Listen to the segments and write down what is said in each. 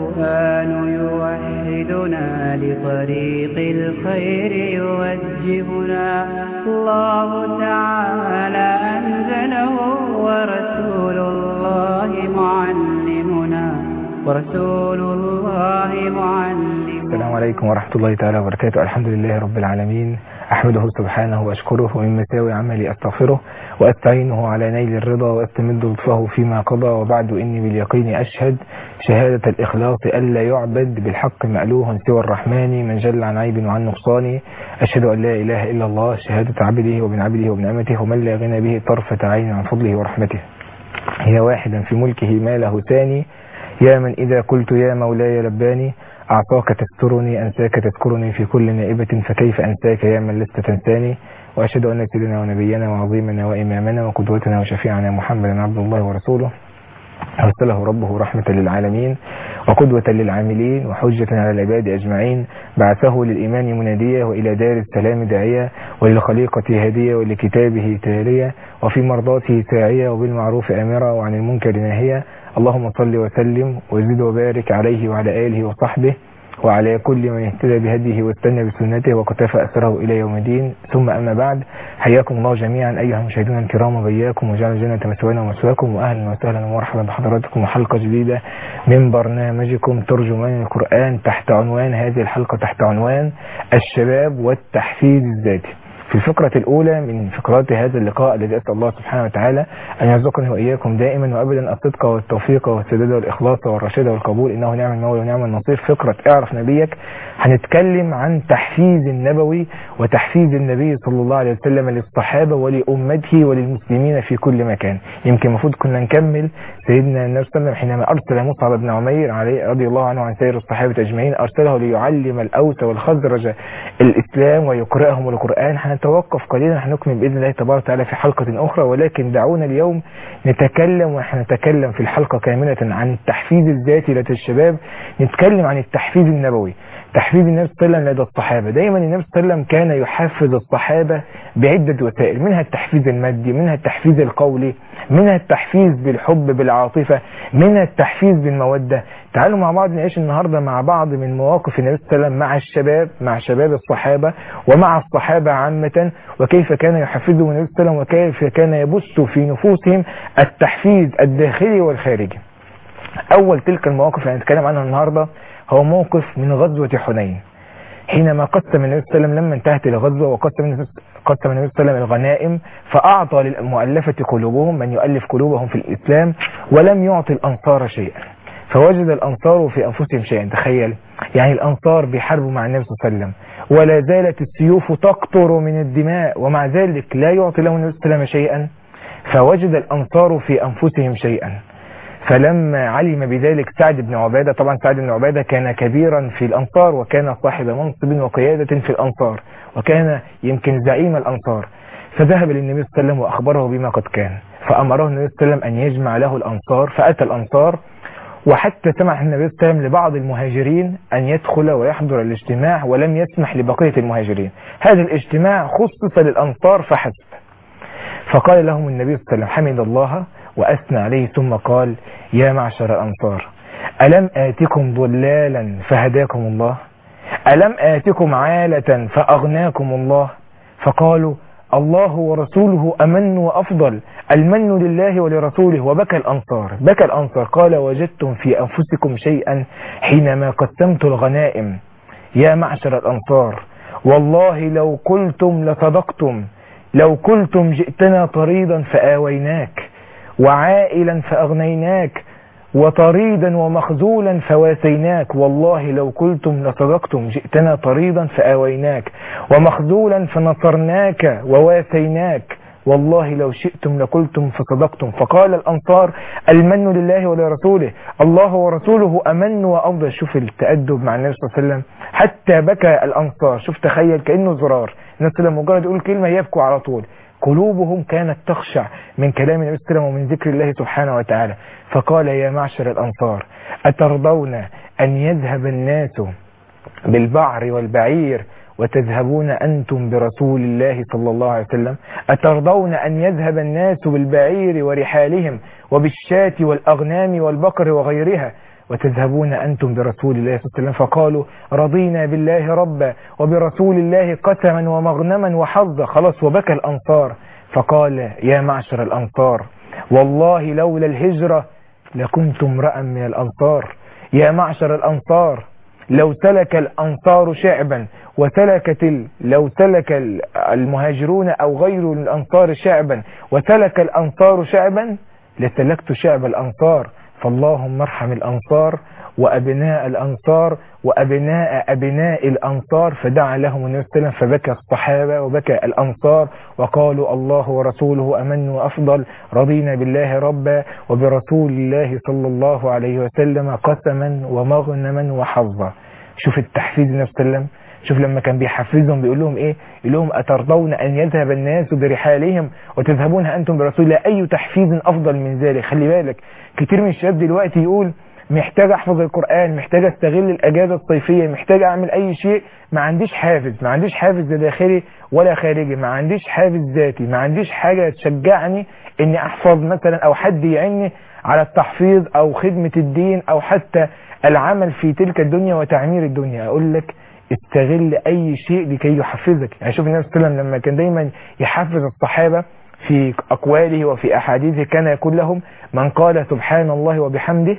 والقرآن يوحدنا لطريق الخير يوجهنا الله تعالى أنزله ورسول الله معلمنا ورسول الله معلمنا السلام عليكم ورحمة الله تعالى وبركاته الحمد لله رب العالمين أحمده سبحانه وأشكره ومن مساوي عملي أستغفره وأستعينه على نيل الرضا وأستمد لطفه فيما قضى وبعد إني باليقين أشهد شهادة الإخلاص ألا يعبد بالحق مألوه سوى الرحمن من جل عن عيب وعن نقصان أشهد أن لا إله إلا الله شهادة عبده وابن عبده وابن أمته ومن لا غنى به طرفة عين عن فضله ورحمته هي واحدا في ملكه ما له ثاني يا من إذا قلت يا مولاي لباني أعطاك تسترني أنساك تذكرني في كل نائبة فكيف أنساك يا من لست تنساني وأشهد أن سيدنا ونبينا وعظيمنا وإمامنا وقدوتنا وشفيعنا محمدا عبد الله ورسوله أرسله ربه رحمة للعالمين وقدوة للعاملين وحجة على العباد أجمعين بعثه للإيمان منادية وإلى دار السلام داعية وللخليقة هادية ولكتابه تالية وفي مرضاته ساعية وبالمعروف آمرة وعن المنكر ناهية اللهم صل وسلم وزد وبارك عليه وعلى آله وصحبه وعلى كل من اهتدى بهديه واستنى بسنته وقتفى أثره إلى يوم الدين ثم أما بعد حياكم الله جميعا أيها المشاهدون الكرام وبياكم وجعل الجنة مسوانا ومسواكم وأهلا وسهلا ومرحبا بحضراتكم وحلقة جديدة من برنامجكم ترجمان القرآن تحت عنوان هذه الحلقة تحت عنوان الشباب والتحفيز الذاتي في الفقرة الأولى من فقرات هذا اللقاء الذي أسأل الله سبحانه وتعالى أن يرزقني وإياكم دائما وأبدا الصدق والتوفيق والسداد والإخلاص والرشاد والقبول إنه نعم المولى ونعم النصير فقرة اعرف نبيك هنتكلم عن تحفيز النبوي وتحفيز النبي صلى الله عليه وسلم للصحابة ولأمته وللمسلمين في كل مكان يمكن المفروض كنا نكمل سيدنا النبي صلى الله عليه وسلم حينما أرسل مصعب بن عمير عليه رضي الله عنه عن سائر الصحابة أجمعين أرسله ليعلم الأوس والخزرج الإسلام ويقرأهم القرآن هنتوقف قليلا هنكمل بإذن الله تبارك وتعالى في حلقة أخرى ولكن دعونا اليوم نتكلم ونحن نتكلم في الحلقة كاملة عن التحفيز الذاتي لدى الشباب نتكلم عن التحفيز النبوي تحفيز النبي صلى الله عليه وسلم لدى الصحابة دايما النبي صلى الله عليه وسلم كان يحفز الصحابة بعدة وسائل منها التحفيز المادي منها التحفيز القولي منها التحفيز بالحب بالعاطفة منها التحفيز بالمودة تعالوا مع بعض نعيش النهاردة مع بعض من مواقف النبي صلى الله عليه وسلم مع الشباب مع شباب الصحابة ومع الصحابة عامة وكيف كان يحفزهم النبي صلى الله عليه وسلم وكيف كان يبث في نفوسهم التحفيز الداخلي والخارجي أول تلك المواقف اللي هنتكلم عنها النهاردة هو موقف من غزوة حنين حينما قسم النبي صلى الله عليه وسلم لما انتهت الغزوة وقسم قسم النبي صلى الله عليه وسلم الغنائم فأعطى للمؤلفة قلوبهم من يؤلف قلوبهم في الإسلام ولم يعطي الأنصار شيئا فوجد الأنصار في أنفسهم شيئا تخيل يعني الأنصار بيحاربوا مع النبي صلى الله عليه وسلم ولا زالت السيوف تقطر من الدماء ومع ذلك لا يعطي لهم النبي صلى الله عليه وسلم شيئا فوجد الأنصار في أنفسهم شيئا فلما علم بذلك سعد بن عبادة طبعا سعد بن عبادة كان كبيرا في الأنصار وكان صاحب منصب وقيادة في الأنصار وكان يمكن زعيم الأنصار فذهب للنبي صلى الله عليه وسلم وأخبره بما قد كان فأمره النبي صلى الله عليه وسلم أن يجمع له الأنصار فأتى الأنصار وحتى سمح النبي صلى الله عليه وسلم لبعض المهاجرين أن يدخل ويحضر الاجتماع ولم يسمح لبقية المهاجرين هذا الاجتماع خصص للأنصار فحسب فقال لهم النبي صلى الله عليه وسلم حمد الله وأثنى عليه ثم قال يا معشر الأنصار ألم آتكم ضلالا فهداكم الله ألم آتكم عالة فأغناكم الله فقالوا الله ورسوله أمن وأفضل المن لله ولرسوله وبكى الأنصار بكى الأنصار قال وجدتم في أنفسكم شيئا حينما قسمت الغنائم يا معشر الأنصار والله لو قلتم لصدقتم لو قلتم جئتنا طريدا فآويناك وعائلا فأغنيناك وطريدا ومخذولا فواسيناك والله لو قلتم لصدقتم جئتنا طريدا فآويناك ومخذولا فنصرناك وواسيناك والله لو شئتم لقلتم فصدقتم فقال الأنصار المن لله ولرسوله الله ورسوله أمن وأفضل شوف التأدب مع النبي صلى الله عليه وسلم حتى بكى الأنصار شوف تخيل كأنه زرار الناس لما مجرد يقول كلمة يبكوا على طول قلوبهم كانت تخشع من كلام النبي صلى الله عليه وسلم ومن ذكر الله سبحانه وتعالى فقال يا معشر الأنصار أترضون أن يذهب الناس بالبعر والبعير وتذهبون أنتم برسول الله صلى الله عليه وسلم أترضون أن يذهب الناس بالبعير ورحالهم وبالشاة والأغنام والبقر وغيرها وتذهبون أنتم برسول الله صلى الله عليه وسلم فقالوا رضينا بالله ربا وبرسول الله قسما ومغنما وحظا خلاص وبكى الأنصار فقال يا معشر الأنصار والله لولا الهجرة لكنت امرأ من الأنصار يا معشر الأنصار لو سلك الأنصار شعبا وسلكت ال... لو سلك ال- المهاجرون أو غير الأنصار شعبا وسلك الأنصار شعبا لسلكت شعب الأنصار فاللهم ارحم الأنصار وأبناء الأنصار وأبناء أبناء الأنصار فدعا لهم النبي صلى الله عليه وسلم فبكى الصحابة وبكى الأنصار وقالوا الله ورسوله أمن وأفضل رضينا بالله ربا وبرسول الله صلى الله عليه وسلم قسما ومغنما وحظا شوف التحفيز النبي صلى الله عليه وسلم شوف لما كان بيحفزهم بيقول لهم ايه يقول لهم اترضون ان يذهب الناس برحالهم وتذهبون انتم برسول الله اي تحفيز افضل من ذلك خلي بالك كتير من الشباب دلوقتي يقول محتاج احفظ القرآن محتاج استغل الاجازة الصيفية محتاج اعمل اي شيء ما عنديش حافز ما عنديش حافز لا داخلي ولا خارجي ما عنديش حافز ذاتي ما عنديش حاجة تشجعني اني احفظ مثلا او حد يعني على التحفيظ او خدمة الدين او حتى العمل في تلك الدنيا وتعمير الدنيا اقول لك استغل اي شيء لكي يحفزك يعني شوف النبي صلى الله عليه وسلم لما كان دايما يحفز الصحابة في اقواله وفي احاديثه كان يقول لهم من قال سبحان الله وبحمده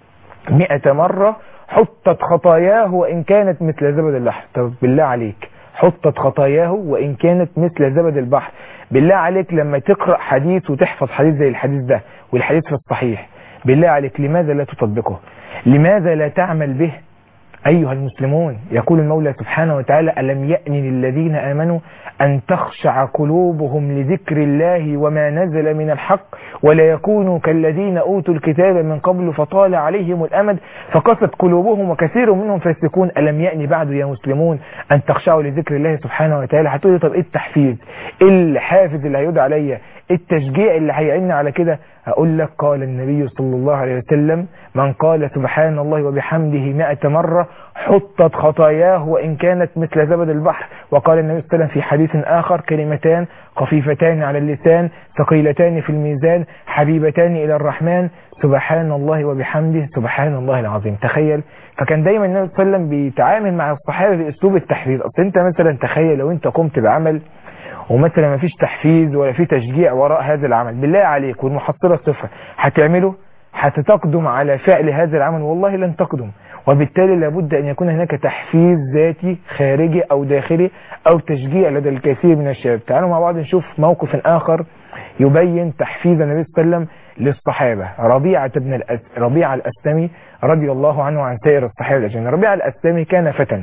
مئة مرة حطت خطاياه وإن كانت مثل زبد البحر طب بالله عليك حطت خطاياه وإن كانت مثل زبد البحر بالله عليك لما تقرأ حديث وتحفظ حديث زي الحديث ده والحديث في الصحيح بالله عليك لماذا لا تطبقه لماذا لا تعمل به أيها المسلمون يقول المولى سبحانه وتعالى ألم يأن للذين آمنوا أن تخشع قلوبهم لذكر الله وما نزل من الحق ولا يكونوا كالذين أوتوا الكتاب من قبل فطال عليهم الأمد فقست قلوبهم وكثير منهم فاسقون ألم يأن بعد يا مسلمون أن تخشعوا لذكر الله سبحانه وتعالى هتقولي طب إيه التحفيز إيه الحافز اللي هيدعى عليا إيه التشجيع اللي هيعيننا على كده هقول لك قال النبي صلى الله عليه وسلم من قال سبحان الله وبحمده مئة مرة حطت خطاياه وإن كانت مثل زبد البحر وقال النبي صلى الله عليه وسلم في حديث آخر كلمتان خفيفتان على اللسان ثقيلتان في الميزان حبيبتان إلى الرحمن سبحان الله وبحمده سبحان الله العظيم تخيل فكان دايما النبي صلى الله عليه وسلم بيتعامل مع الصحابة بأسلوب التحفيز أصل أنت مثلا تخيل لو أنت قمت بعمل ومثلا ما فيش تحفيز ولا في تشجيع وراء هذا العمل بالله عليك والمحصلة صفر هتعمله هتتقدم على فعل هذا العمل والله لن تقدم وبالتالي لابد أن يكون هناك تحفيز ذاتي خارجي أو داخلي أو تشجيع لدى الكثير من الشباب تعالوا مع بعض نشوف موقف آخر يبين تحفيز النبي صلى الله عليه وسلم للصحابة ربيعة بن الأس... ربيعة الأسلمي رضي الله عنه عن سائر الصحابة الأجنبي ربيعة الأسلمي كان فتى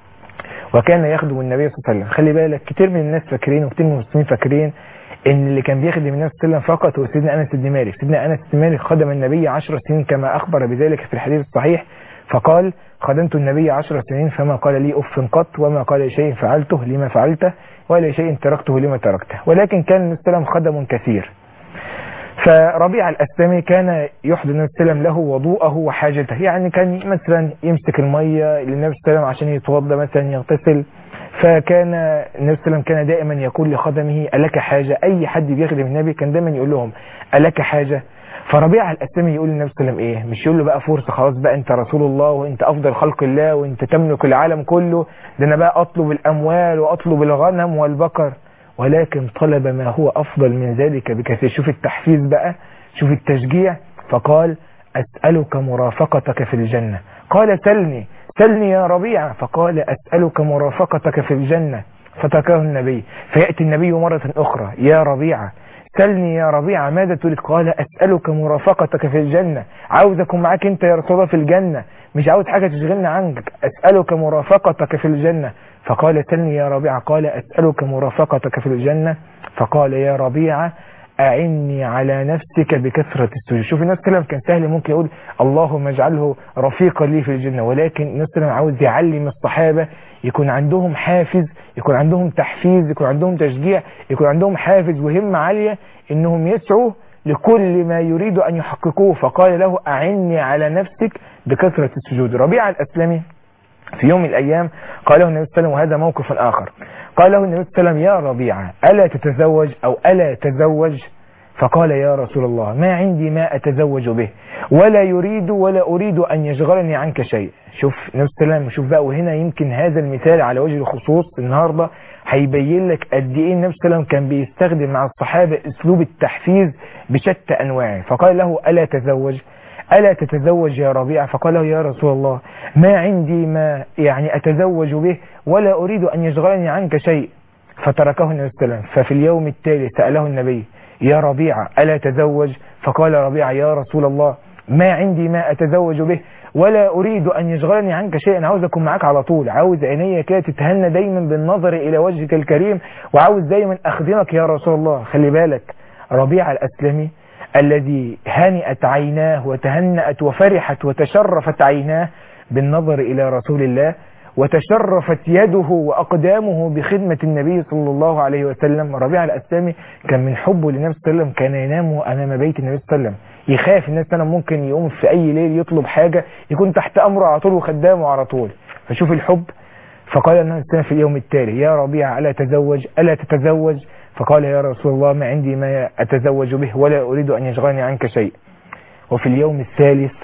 وكان يخدم النبي صلى الله عليه وسلم خلي بالك كتير من الناس فاكرين وكتير من المسلمين فاكرين ان اللي كان بيخدم النبي صلى الله عليه وسلم فقط هو سيدنا انس بن مالك سيدنا انس بن مالك خدم النبي عشر سنين كما اخبر بذلك في الحديث الصحيح فقال خدمت النبي عشر سنين فما قال لي اف قط وما قال شيء فعلته لما فعلته ولا شيء تركته لما تركته ولكن كان النبي صلى الله عليه وسلم خدم كثير فربيع الأسلمي كان يحضر النبي صلى الله عليه وسلم له وضوءه وحاجته يعني كان مثلا يمسك المية للنبي صلى الله عليه وسلم عشان يتوضى مثلا يغتسل فكان النبي صلى الله عليه وسلم كان دائما يقول لخدمه ألك حاجة أي حد بيخدم النبي كان دائما يقول لهم ألك حاجة فربيع الأسلمي يقول للنبي صلى الله عليه وسلم إيه مش يقول له بقى فرصة خلاص بقى أنت رسول الله وأنت أفضل خلق الله وأنت تملك العالم كله ده أنا بقى أطلب الأموال وأطلب الغنم والبقر ولكن طلب ما هو أفضل من ذلك بكثير شوف التحفيز بقى شوف التشجيع فقال أسألك مرافقتك في الجنة قال سلني سلني يا ربيع فقال أسألك مرافقتك في الجنة فتركه النبي فيأتي النبي مرة أخرى يا ربيعة سلني يا ربيعة ماذا تريد قال أسألك مرافقتك في الجنة عاوز أكون معاك أنت يا رسول الله في الجنة مش عاوز حاجة تشغلني عنك أسألك مرافقتك في الجنة فقال سلني يا ربيعة قال أسألك مرافقتك في الجنة فقال يا ربيعة أعني على نفسك بكثرة السجود شوف الناس كلام كان سهل ممكن يقول اللهم اجعله رفيقا لي في الجنة ولكن الناس كلام عاوز يعلم الصحابة يكون عندهم حافز يكون عندهم تحفيز يكون عندهم تشجيع يكون عندهم حافز وهمة عالية انهم يسعوا لكل ما يريد ان يحققوه فقال له اعني على نفسك بكثرة السجود ربيع الاسلمي في يوم من الأيام قال له النبي صلى الله عليه وسلم وهذا موقف آخر قال له النبي صلى الله عليه وسلم يا ربيعة ألا تتزوج أو ألا تزوج فقال يا رسول الله ما عندي ما أتزوج به ولا يريد ولا أريد أن يشغلني عنك شيء شوف نفس الكلام شوف بقى وهنا يمكن هذا المثال على وجه الخصوص النهاردة هيبين لك قد ايه النبي صلى الله عليه وسلم كان بيستخدم مع الصحابة اسلوب التحفيز بشتى انواعه فقال له الا تزوج الا تتزوج يا ربيع فقال له يا رسول الله ما عندي ما يعني اتزوج به ولا اريد ان يشغلني عنك شيء فتركه النبي صلى الله عليه وسلم ففي اليوم التالي سأله النبي يا ربيع ألا تزوج فقال ربيع يا رسول الله ما عندي ما أتزوج به ولا أريد أن يشغلني عنك شيئا عاوز أكون معاك على طول عاوز عينيا كده تتهنى دايما بالنظر إلى وجهك الكريم وعاوز دايما أخدمك يا رسول الله خلي بالك ربيع الأسلمي الذي هنئت عيناه وتهنأت وفرحت وتشرفت عيناه بالنظر إلى رسول الله وتشرفت يده وأقدامه بخدمة النبي صلى الله عليه وسلم ربيع الأسلامي كان من حبه للنبي صلى الله عليه وسلم كان ينام أمام بيت النبي صلى الله عليه وسلم يخاف الناس أنا ممكن يقوم في أي ليل يطلب حاجة يكون تحت أمره على طول وخدامه على طول فشوف الحب فقال النبي صلى الله عليه وسلم في اليوم التالي يا ربيع ألا تزوج ألا تتزوج فقال يا رسول الله ما عندي ما أتزوج به ولا أريد أن يشغلني عنك شيء وفي اليوم الثالث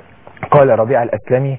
قال ربيع الأسلمي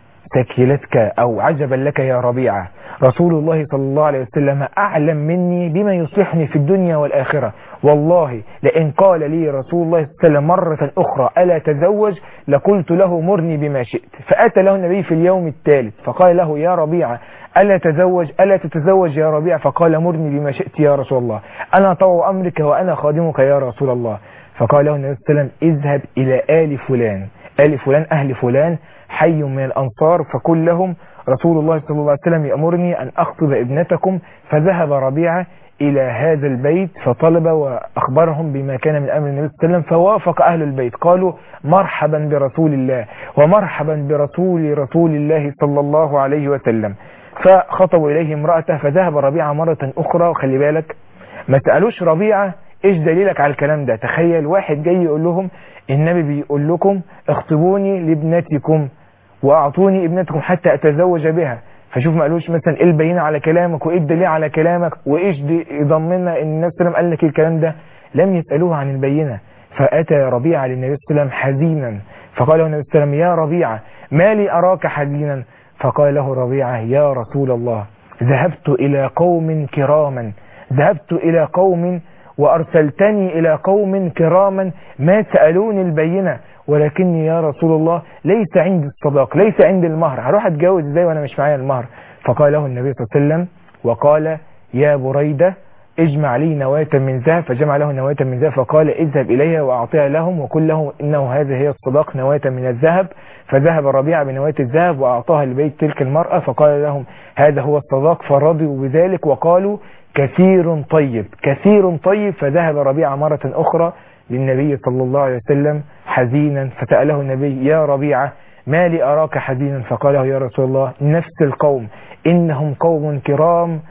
تكيلتك أو عجبا لك يا ربيعة رسول الله صلى الله عليه وسلم أعلم مني بما يصلحني في الدنيا والآخرة والله لئن قال لي رسول الله صلى الله عليه وسلم مرة أخرى ألا تزوج لقلت له مرني بما شئت فأتى له النبي في اليوم الثالث فقال له يا ربيعة ألا تزوج ألا تتزوج يا ربيع فقال مرني بما شئت يا رسول الله أنا طوع أمرك وأنا خادمك يا رسول الله فقال له النبي صلى الله عليه وسلم اذهب إلى آل فلان آل فلان أهل فلان حي من الأنصار فقل لهم رسول الله صلى الله عليه وسلم يأمرني أن أخطب ابنتكم فذهب ربيعة إلى هذا البيت فطلب وأخبرهم بما كان من أمر النبي صلى الله عليه وسلم فوافق أهل البيت قالوا مرحبا برسول الله ومرحبا برسول رسول الله صلى الله عليه وسلم فخطبوا إليه امرأته فذهب ربيعة مرة أخرى وخلي بالك ما سألوش ربيعة ايش دليلك على الكلام ده تخيل واحد جاي يقول لهم النبي بيقول لكم اخطبوني لابنتكم واعطوني ابنتكم حتى اتزوج بها فشوف ما قالوش مثلا ايه البينه على كلامك وايه الدليل على كلامك وايش دي يضمننا ان النبي صلى الله عليه وسلم قال لك الكلام ده لم يسالوه عن البينه فاتى ربيعه للنبي صلى الله عليه وسلم حزينا فقال له النبي صلى الله عليه وسلم يا ربيعه ما لي اراك حزينا فقال له ربيعه يا رسول الله ذهبت الى قوم كراما ذهبت الى قوم وأرسلتني إلى قوم كراما ما سألوني البينة ولكني يا رسول الله ليس عندي الصداق ليس عندي المهر هروح أتجوز إزاي وأنا مش معايا المهر فقال له النبي صلى الله عليه وسلم وقال يا بريدة اجمع لي نواة من ذهب فجمع له نواة من ذهب فقال اذهب إليها وأعطيها لهم وقل لهم إنه هذا هي الصداق نواة من الذهب فذهب ربيع بنواة الذهب وأعطاها لبيت تلك المرأة فقال لهم هذا هو الصداق فرضوا بذلك وقالوا كثير طيب كثير طيب فذهب ربيعة مرة أخرى للنبي صلى الله عليه وسلم حزينا فسأله النبي يا ربيعة ما لي أراك حزينا فقاله يا رسول الله نفس القوم إنهم قوم كرام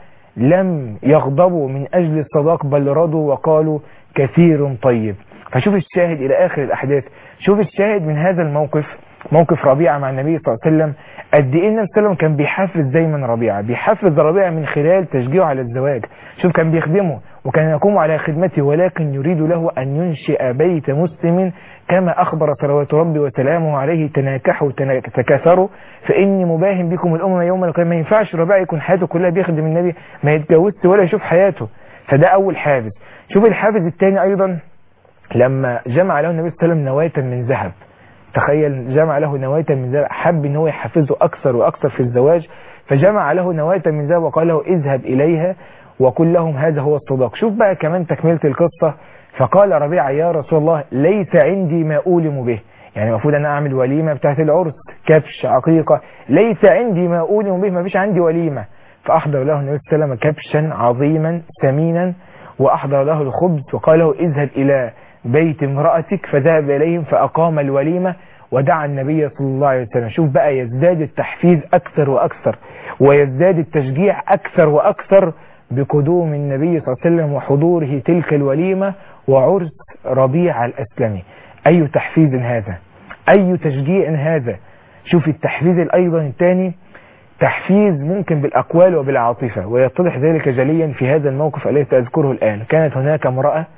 لم يغضبوا من أجل الصداق بل رضوا وقالوا كثير طيب فشوف الشاهد إلى آخر الأحداث شوف الشاهد من هذا الموقف موقف ربيعة مع النبي صلى الله عليه وسلم قد ايه النبي صلى الله عليه وسلم كان بيحفز دايما ربيعة بيحفز ربيعة من خلال تشجيعه على الزواج شوف كان بيخدمه وكان يقوم على خدمته ولكن يريد له أن ينشئ بيت مسلم كما أخبر صلوات ربي وسلامه عليه تناكحوا تكاثروا فإني مباهم بكم الأمم يوم القيامة ما ينفعش ربيعة يكون حياته كلها بيخدم النبي ما يتجوزش ولا يشوف حياته فده أول حافز شوف الحافز الثاني أيضا لما جمع له النبي صلى الله عليه وسلم نواة من ذهب تخيل جمع له نواة من ذهب حب ان هو يحفزه اكثر واكثر في الزواج فجمع له نواة من ذهب وقال له اذهب اليها وقل لهم هذا هو الصداق شوف بقى كمان تكملة القصة فقال ربيعة يا رسول الله ليس عندي ما أولم به يعني المفروض أنا أعمل وليمة بتاعت العرس كبش عقيقة ليس عندي ما أولم به ما فيش عندي وليمة فأحضر له النبي صلى الله عليه وسلم كبشا عظيما ثمينا وأحضر له الخبز وقال له اذهب إلى بيت امرأتك فذهب إليهم فأقام الوليمة ودعا النبي صلى الله عليه وسلم شوف بقى يزداد التحفيز أكثر وأكثر ويزداد التشجيع أكثر وأكثر بقدوم النبي صلى الله عليه وسلم وحضوره تلك الوليمة وعرس ربيع الأسلمي أي تحفيز هذا أي تشجيع هذا شوف التحفيز أيضا الثاني تحفيز ممكن بالأقوال وبالعاطفة ويتضح ذلك جليا في هذا الموقف الذي سأذكره الآن كانت هناك امرأة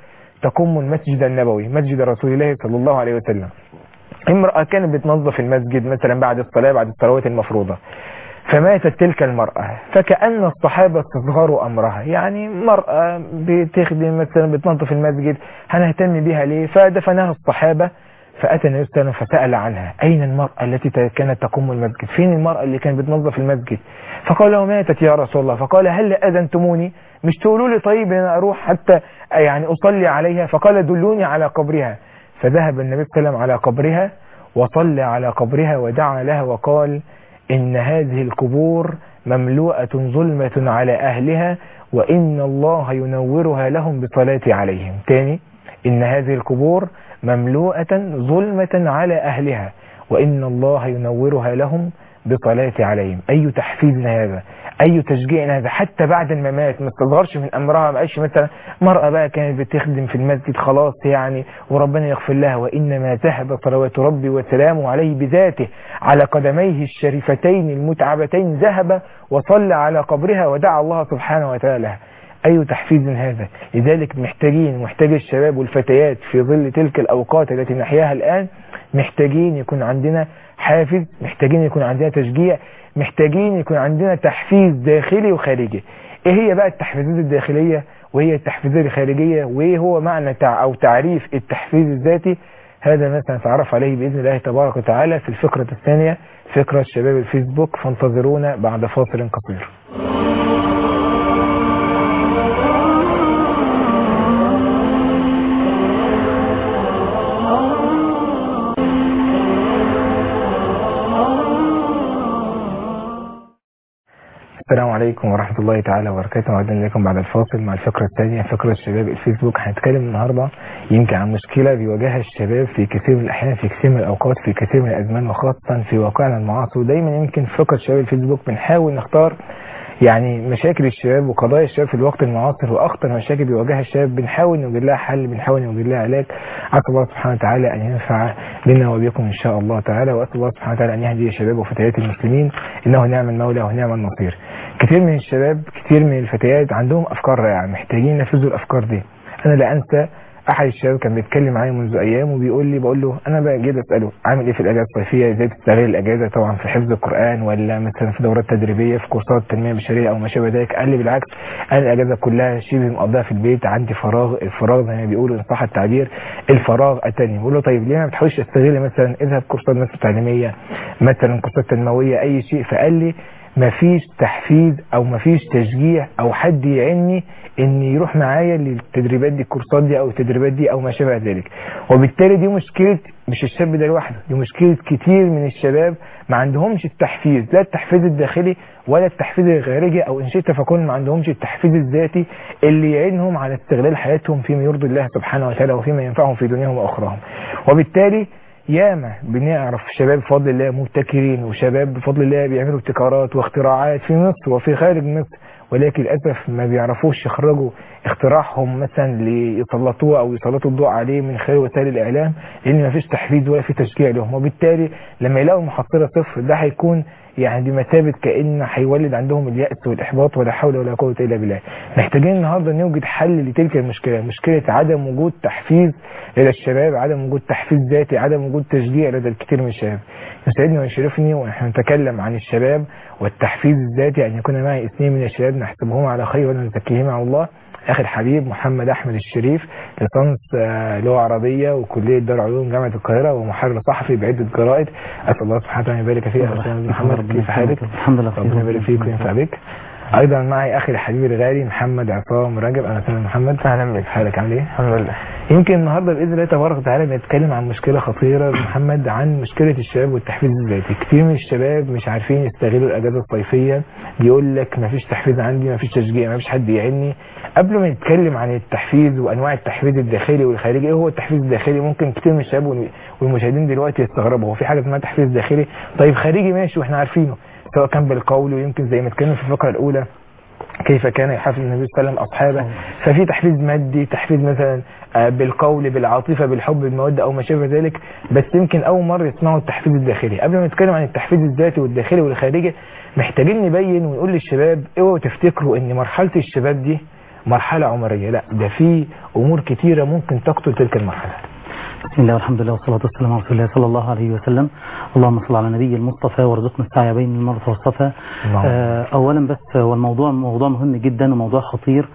تقوم المسجد النبوي مسجد رسول الله صلى الله عليه وسلم امرأة كانت بتنظف المسجد مثلا بعد الصلاة بعد الصلوات المفروضة فماتت تلك المرأة فكأن الصحابة استصغروا أمرها يعني مرأة بتخدم مثلا بتنظف المسجد هنهتم بها ليه فدفنها الصحابة فأتى النبي صلى الله عليه وسلم فسأل عنها أين المرأة التي كانت تقوم المسجد فين المرأة اللي كانت بتنظف المسجد فقال له ماتت يا رسول الله فقال هل أذنتموني مش تقولوا لي طيب أنا أروح حتى يعني أصلي عليها فقال دلوني على قبرها فذهب النبي صلى الله عليه وسلم على قبرها وصلى على قبرها ودعا لها وقال إن هذه القبور مملوءة ظلمة على أهلها وإن الله ينورها لهم بصلاة عليهم تاني إن هذه القبور مملوءة ظلمة على أهلها وإن الله ينورها لهم بصلاة عليهم أي تحفيز هذا أي تشجيع هذا حتى بعد الممات ما استصغرش من أمرها ما قالش مثلا مرأة بقى كانت بتخدم في المسجد خلاص يعني وربنا يغفر لها وإنما ذهب صلوات ربي وسلامه عليه بذاته على قدميه الشريفتين المتعبتين ذهب وصلى على قبرها ودعا الله سبحانه وتعالى أي تحفيز هذا لذلك محتاجين محتاج الشباب والفتيات في ظل تلك الأوقات التي نحياها الآن محتاجين يكون عندنا حافز محتاجين يكون عندنا تشجيع محتاجين يكون عندنا تحفيز داخلي وخارجي ايه هي بقى التحفيزات الداخلية وهي التحفيزات الخارجية وايه هو معنى تع او تعريف التحفيز الذاتي هذا ما سنتعرف عليه بإذن الله تبارك وتعالى في الفقرة الثانية فقرة شباب الفيسبوك فانتظرونا بعد فاصل قصير السلام عليكم ورحمة الله تعالى وبركاته وعدنا إليكم بعد الفاصل مع الفقرة الثانية فقرة الشباب الفيسبوك هنتكلم النهاردة يمكن عن مشكلة بيواجهها الشباب في كثير من الأحيان في كثير من الأوقات في كثير من الأزمان وخاصة في واقعنا المعاصر ودايما يمكن في فقرة شباب الفيسبوك بنحاول نختار يعني مشاكل الشباب وقضايا الشباب في الوقت المعاصر واخطر مشاكل بيواجهها الشباب بنحاول نوجد لها حل بنحاول نوجد لها علاج اسال الله سبحانه وتعالى ان ينفع بنا وبكم ان شاء الله تعالى واسال الله سبحانه وتعالى ان يهدي الشباب وفتيات المسلمين انه نعم المولى ونعم النصير كثير من الشباب كثير من الفتيات عندهم افكار رائعه محتاجين ينفذوا الافكار دي انا لا انسى احد الشباب كان بيتكلم معايا منذ ايام وبيقول لي بقول له انا بقى جيت اساله عامل ايه في الاجازه الصيفيه ازاي تستغل الاجازه طبعا في حفظ القران ولا مثلا في دورات تدريبيه في كورسات تنميه بشريه او ما شابه ذلك قال لي بالعكس انا الاجازه كلها شبه مقضيها في البيت عندي فراغ الفراغ زي ما بيقولوا ان صح التعبير الفراغ اتاني بقول له طيب ليه ما بتحاولش تستغل مثلا اذهب كورسات مثلا تعليميه مثلا كورسات تنمويه اي شيء فقال لي مفيش تحفيز او مفيش تشجيع او حد يعني ان يروح معايا للتدريبات دي الكورسات دي او التدريبات دي او ما شابه ذلك وبالتالي دي مشكله مش الشاب ده لوحده دي مشكله كتير من الشباب ما عندهمش التحفيز لا التحفيز الداخلي ولا التحفيز الخارجي او ان شئت فكون ما عندهمش التحفيز الذاتي اللي يعينهم على استغلال حياتهم فيما يرضي الله سبحانه وتعالى وفيما ينفعهم في دنياهم واخراهم وبالتالي ياما بنعرف شباب بفضل الله مبتكرين وشباب بفضل الله بيعملوا ابتكارات واختراعات في مصر وفي خارج مصر ولكن للاسف ما بيعرفوش يخرجوا اختراعهم مثلا ليسلطوه او يسلطوا الضوء عليه من خلال وسائل الاعلام لان ما فيش تحفيز ولا في تشجيع لهم وبالتالي لما يلاقوا المحصله صفر ده هيكون يعني بمثابه كان هيولد عندهم الياس والاحباط ولا حول ولا قوه الا بالله محتاجين النهارده نوجد حل لتلك المشكله مشكله عدم وجود تحفيز لدى الشباب عدم وجود تحفيز ذاتي عدم وجود تشجيع لدى الكثير من الشباب يسعدني ويشرفني ونحن نتكلم عن الشباب والتحفيز الذاتي ان يكون معي اثنين من الشباب نحسبهم على خير ولا نزكيهم على الله اخي الحبيب محمد احمد الشريف ليسانس لغه عربيه وكليه دار علوم جامعه القاهره ومحرر صحفي بعده جرائد اسال الله سبحانه وتعالى يبارك فيك استاذ محمد كيف حالك الحمد لله ربنا يبارك فيك وينفع بك ايضا معي اخي الحبيب الغالي محمد عصام رجب اهلا وسهلا محمد اهلا بك حالك عامل ايه الحمد لله يمكن النهارده باذن الله تبارك وتعالى نتكلم عن مشكله خطيره محمد عن مشكله الشباب والتحفيز الذاتي كتير من الشباب مش عارفين يستغلوا الاجازه الصيفيه بيقول لك ما فيش تحفيز عندي ما فيش تشجيع ما فيش حد يعيني قبل ما نتكلم عن التحفيز وانواع التحفيز الداخلي والخارجي ايه هو التحفيز الداخلي ممكن كتير من الشباب والمشاهدين دلوقتي يستغربوا هو في حاجه اسمها تحفيز داخلي طيب خارجي ماشي واحنا عارفينه سواء كان بالقول ويمكن زي ما اتكلمنا في الفقره الاولى كيف كان يحافظ النبي صلى الله عليه وسلم اصحابه ففي تحفيز مادي تحفيز مثلا بالقول بالعاطفه بالحب بالموده او ما شابه ذلك بس يمكن اول مره يسمعوا التحفيز الداخلي قبل ما نتكلم عن التحفيز الذاتي والداخلي والخارجي محتاجين نبين ونقول للشباب اوعوا تفتكروا ان مرحله الشباب دي مرحله عمريه لا ده في امور كتيره ممكن تقتل تلك المرحله بسم الله والحمد لله والصلاة والسلام على رسول الله صلى الله عليه وسلم اللهم صل على نبي المصطفى وارزقنا السعي بين المرضى والصفا اللهم. آه، أولا بس والموضوع موضوع مهم جدا وموضوع خطير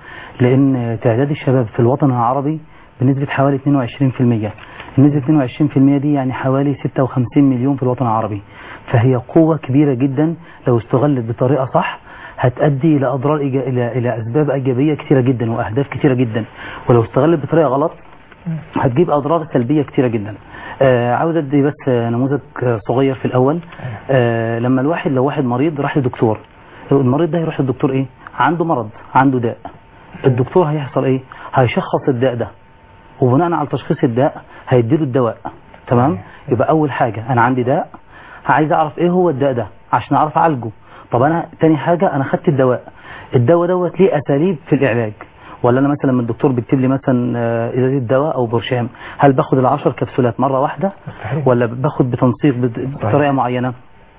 لأن تعداد الشباب في الوطن العربي بنسبة حوالي 22% النسبة 22% دي يعني حوالي 56 مليون في الوطن العربي فهي قوة كبيرة جدا لو استغلت بطريقة صح هتؤدي إلى أضرار إيجا... إلى إلى أسباب إيجابية كثيرة جدا وأهداف كثيرة جدا ولو استغلت بطريقة غلط هتجيب اضرار سلبيه كتيره جدا آه عاوز ادي بس آه، نموذج آه، صغير في الاول آه لما الواحد لو واحد مريض راح لدكتور المريض ده يروح للدكتور ايه عنده مرض عنده داء الدكتور هيحصل ايه هيشخص الداء ده وبناء على تشخيص الداء هيديله الدواء تمام يبقى اول حاجه انا عندي داء عايز اعرف ايه هو الداء ده عشان اعرف اعالجه طب انا تاني حاجه انا خدت الدواء الدواء دوت ليه اساليب في العلاج ولا انا مثلا لما الدكتور بيكتب لي مثلا آه، ازازه دواء او برشام هل باخد العشر كبسولات مره واحده مستحيل. ولا باخد بتنسيق بت- بطريقه معينه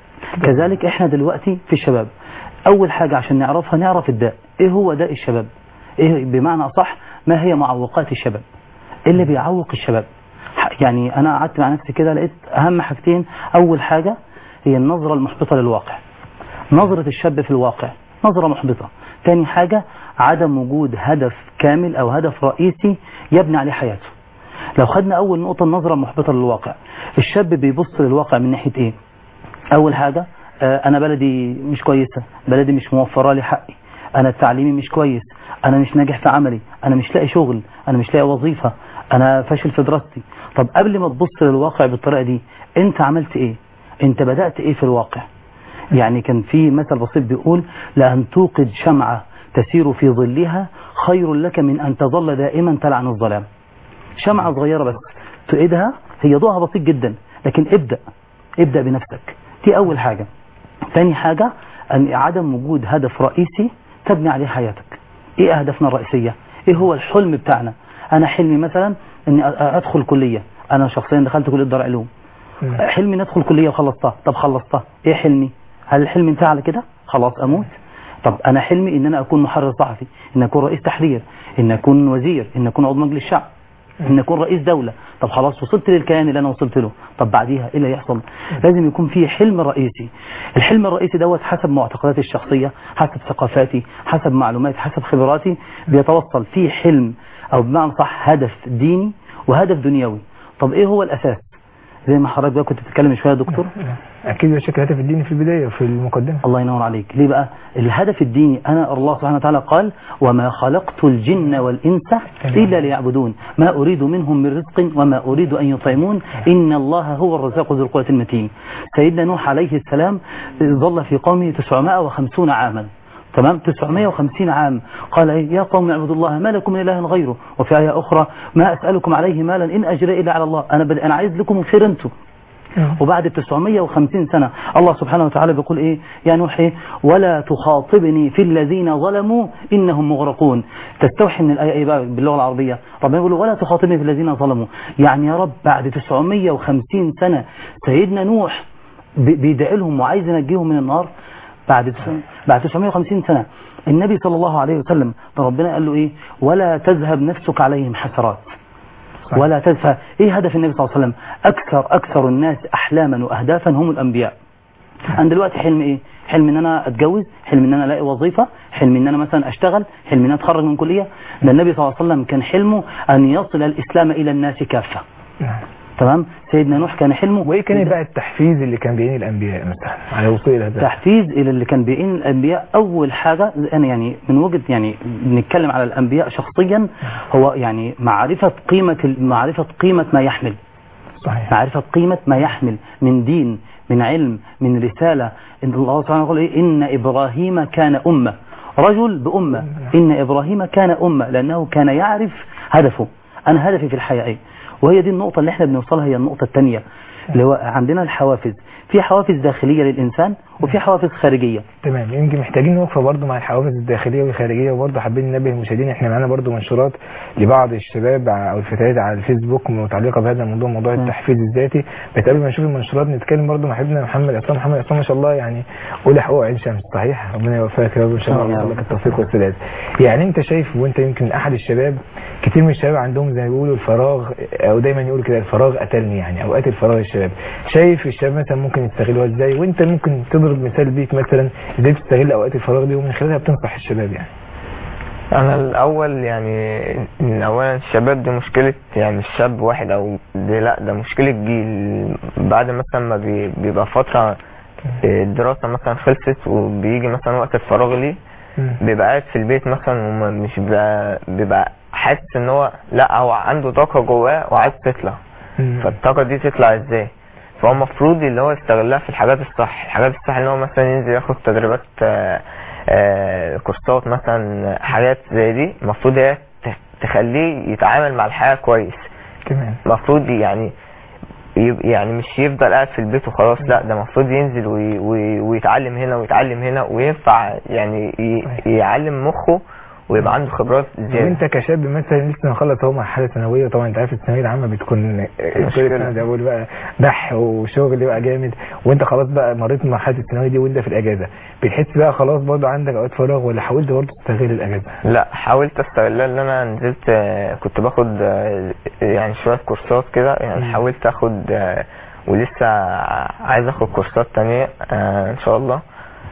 كذلك احنا دلوقتي في الشباب اول حاجه عشان نعرفها نعرف الداء ايه هو داء الشباب ايه بمعنى اصح ما هي معوقات الشباب ايه اللي بيعوق الشباب ح- يعني انا قعدت مع نفسي كده لقيت اهم حاجتين اول حاجه هي النظره المحبطه للواقع نظرة الشاب في الواقع نظرة محبطة تاني حاجة عدم وجود هدف كامل أو هدف رئيسي يبني عليه حياته لو خدنا أول نقطة النظرة المحبطة للواقع الشاب بيبص للواقع من ناحية إيه أول حاجة آه، أنا بلدي مش كويسة بلدي مش موفرة لي حقي أنا تعليمي مش كويس أنا مش ناجح في عملي أنا مش لاقي شغل أنا مش لاقي وظيفة أنا فاشل في دراستي طب قبل ما تبص للواقع بالطريقة دي أنت عملت إيه أنت بدأت إيه في الواقع يعني كان في مثل بسيط بيقول لأن توقد شمعة تسير في ظلها خير لك من أن تظل دائما تلعن الظلام شمعة صغيرة بس تقيدها هي ضوءها بسيط جدا لكن ابدأ ابدأ بنفسك دي أول حاجة تاني حاجة أن عدم وجود هدف رئيسي تبني عليه حياتك ايه أهدافنا الرئيسية ايه هو الحلم بتاعنا أنا حلمي مثلا أني أ- أدخل كلية أنا شخصيا دخلت كلية دار علوم مم. حلمي ان ادخل كليه وخلصتها طب خلصتها ايه حلمي هل الحلم انتهى على كده خلاص اموت طب انا حلمي ان انا اكون محرر صحفي ان اكون رئيس تحرير ان اكون وزير ان اكون عضو مجلس الشعب ان اكون رئيس دوله طب خلاص وصلت للكيان اللي انا وصلت له طب بعديها ايه اللي هيحصل لازم يكون في حلم رئيسي الحلم الرئيسي دوت حسب معتقداتي الشخصيه حسب ثقافاتي حسب معلوماتي حسب خبراتي بيتوصل في حلم او بمعنى صح هدف ديني وهدف دنيوي طب ايه هو الاساس زي ما حضرتك بقى كنت بتتكلم شويه يا دكتور اكيد بشكل هدف الديني في البدايه وفي المقدمه الله ينور عليك ليه بقى الهدف الديني أنا الله سبحانه وتعالى قال وما خلقت الجن والإنس إلا ليعبدون ما أريد منهم من رزق وما أريد أن يطعمون إن الله هو الرزاق ذو القوة المتين سيدنا نوح عليه السلام ظل في قومه 950 عاما تمام 950 عام قال إيه؟ يا قوم اعبدوا الله ما لكم من اله غيره وفي آية أخرى ما أسألكم عليه مالا إن أجري إلا على الله أنا بد... أنا عايز لكم الخير أنتم وبعد 950 سنة الله سبحانه وتعالى بيقول ايه يا نوح إيه؟ ولا تخاطبني في الذين ظلموا انهم مغرقون تستوحي من الايه ايه بقى باللغه العربيه ربنا يقول ولا تخاطبني في الذين ظلموا يعني يا رب بعد 950 سنة سيدنا نوح بي- بيدعي لهم وعايز ينجيهم من النار بعد تس- بعد 950 سنة النبي صلى الله عليه وسلم ربنا قال له ايه ولا تذهب نفسك عليهم حسرات صحيح. ولا تدفع ايه هدف النبي صلى الله عليه وسلم اكثر اكثر الناس احلاما واهدافا هم الانبياء انا دلوقتي حلم ايه حلم ان انا اتجوز حلم ان انا الاقي وظيفه حلم ان انا مثلا اشتغل حلم ان انا اتخرج من كليه ده النبي صلى الله عليه وسلم كان حلمه ان يصل الاسلام الى الناس كافه نعم. تمام سيدنا نوح كان حلمه وايه كان بقى التحفيز اللي كان بين الانبياء مثلا على الوصول الى هذا تحفيز الى اللي كان بيئين الانبياء اول حاجه انا يعني من وجهه يعني بنتكلم على الانبياء شخصيا هو يعني معرفه قيمه ال- معرفه قيمه ما يحمل صحيح معرفة قيمة ما يحمل من دين من علم من رسالة إن الله سبحانه يقول إيه إن إبراهيم كان أمة رجل بأمة إن إبراهيم كان أمة لأنه كان يعرف هدفه أنا هدفي في الحياة إيه وهي دي النقطة اللي احنا بنوصلها هي النقطة الثانية اللي هو عندنا الحوافز في حوافز داخلية للإنسان وفي حوافز خارجية تمام يمكن محتاجين وقفه برضو مع الحوافز الداخليه والخارجيه وبرضو حابين ننبه المشاهدين احنا معانا برضو منشورات لبعض الشباب او الفتيات على الفيسبوك متعلقه بهذا الموضوع موضوع مم. التحفيز الذاتي بتقابل ما نشوف المنشورات نتكلم برضو مع حبيبنا محمد عصام محمد عصام ما شاء الله يعني قول حقوق عين شمس صحيح ربنا يوفقك يا رب ان شاء الله آمين يا ويرزقك رب. التوفيق والسداد يعني انت شايف وانت يمكن احد الشباب كتير من الشباب عندهم زي ما بيقولوا الفراغ او دايما يقولوا كده الفراغ قتلني يعني اوقات الفراغ الشباب شايف الشباب مثلا ممكن يستغلوها ازاي وانت ممكن تضرب مثال بيك مثلا ازاي تستغل اوقات الفراغ دي ومن خلالها بتنصح الشباب يعني انا الاول يعني إن اولا الشباب دي مشكله يعني الشاب واحد او دي لا ده مشكله جيل بعد مثلا ما بي- بيبقى فتره الدراسه مثلا خلصت وبيجي مثلا وقت الفراغ ليه مم. بيبقى قاعد في البيت مثلا ومش بيبقى, بيبقى حاسس ان هو لا هو عنده طاقه جواه وعايز تطلع مم. فالطاقه دي تطلع ازاي فهو المفروض اللي هو يستغلها في الحاجات الصح الحاجات الصح ان هو مثلا ينزل ياخد تدريبات آه، آه، كورسات مثلا حاجات زي دي المفروض هي ت- تخليه يتعامل مع الحياه كويس تمام المفروض يعني يب- يعني مش يفضل قاعد في البيت وخلاص لا ده المفروض ينزل وي وي ويتعلم هنا ويتعلم هنا وينفع يعني ي- يعلم مخه ويبقى عنده خبرات زياده وانت كشاب مثلا لسه مخلص اهو مرحله ثانويه طبعا انت عارف الثانويه العامه بتكون كل مشكلة. سنه زي ما بقول بقى دح وشغل بقى جامد وانت خلاص بقى مريت بمرحله الثانويه دي وانت في الاجازه بتحس بقى خلاص برضه عندك اوقات فراغ ولا حاولت برضه تستغل الاجازه لا حاولت استغلها ان انا نزلت آه، كنت باخد آه، يعني شويه كورسات كده يعني مم. حاولت اخد آه، ولسه عايز اخد كورسات تانية آه، ان شاء الله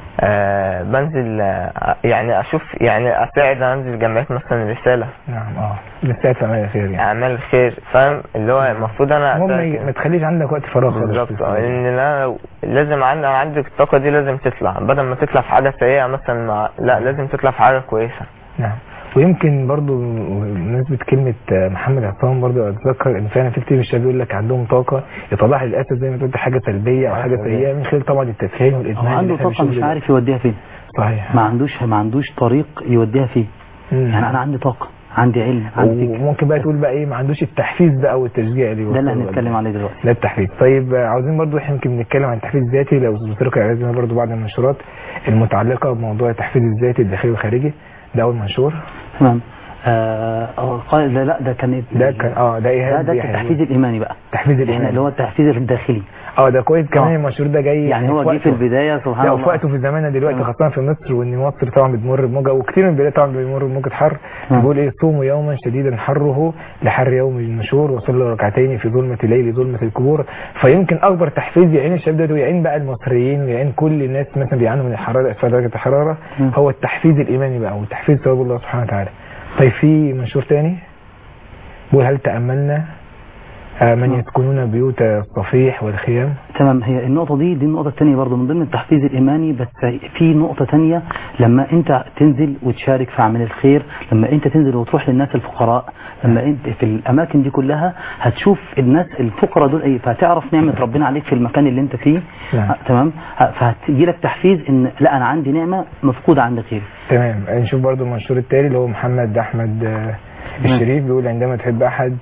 آه، بنزل آه، يعني اشوف يعني اساعد انزل جمعيات مثلا رساله نعم اه بتساعد في اعمال الخير يعني اعمال الخير فاهم اللي هو المفروض انا المهم أساعد ما- كده. ما تخليش عندك وقت فراغ خالص. بالظبط آه، ان انا لازم عندي عندك الطاقه دي لازم تطلع بدل ما تطلع في حاجه سيئه مثلا مع لا لازم تطلع في حاجه كويسه نعم ويمكن برضو بمناسبة كلمة محمد عصام برضو اتذكر ان فعلا في كتير من الشباب يقول لك عندهم طاقة يطلعها للاسف زي ما قلت حاجة سلبية او حاجة سيئة من خلال طبعا التدخين هو والادمان عنده اللي احنا طاقة مش بنشوفه عارف يوديها فين صحيح ما عندوش ما عندوش طريق يوديها فيه مم. يعني أنا عندي طاقة عندي علم عندي فكر وممكن بقى تقول بقى ايه ما عندوش التحفيز بقى والتشجيع اللي ده اللي يوصله هنتكلم بقى. عليه دلوقتي ده التحفيز طيب آه، عاوزين برضو احنا يمكن بنتكلم عن التحفيز الذاتي لو بتركوا اعجازنا برضو بعض المنشورات المتعلقة بموضوع التحفيز الذاتي الداخلي والخارجي ده اول منشور تمام آه آه، قال لا لا ده كان ده كان اه ده ده ايهاب ده يحيى. التحفيز الإيماني بقى التحفيز احنا الإيماني اللي هو التحفيز الداخلي اه ده كويس كمان آه. المنشور ده جاي يعني هو جه في البداية سبحان لا الله وفي وقته في زماننا دلوقتي آه. خاصة في مصر وان مصر طبعا بتمر بموجة وكتير من البلاد طبعا بيمر بموجة حر آه. بيقول ايه صوموا يوما شديدا حره لحر يوم النشور وصلوا ركعتين في ظلمة الليل ظلمة القبور فيمكن اكبر تحفيز يعين الشباب ده ويعين بقى المصريين ويعين كل الناس مثلا بيعانوا من الحرارة اسفل درجة الحرارة مم. هو التحفيز الايماني بقى وتحفيز ثواب الله سبحانه وتعالى طيب في منشور تاني بيقول هل تأملنا آه، من آه. يسكنون بيوت الصفيح والخيام تمام هي النقطة دي دي النقطة الثانية برضو من ضمن التحفيز الإيماني بس في نقطة تانية لما أنت تنزل وتشارك في أعمال الخير لما أنت تنزل وتروح للناس الفقراء لما أنت في الأماكن دي كلها هتشوف الناس الفقراء دول إيه فهتعرف نعمة ربنا عليك في المكان اللي أنت فيه نعم. ه- تمام ه- فهتجي لك تحفيز إن لا أنا عندي نعمة مفقودة عند غيري تمام نشوف برضو المنشور التالي اللي هو محمد احمد آه، الشريف بيقول عندما تحب احد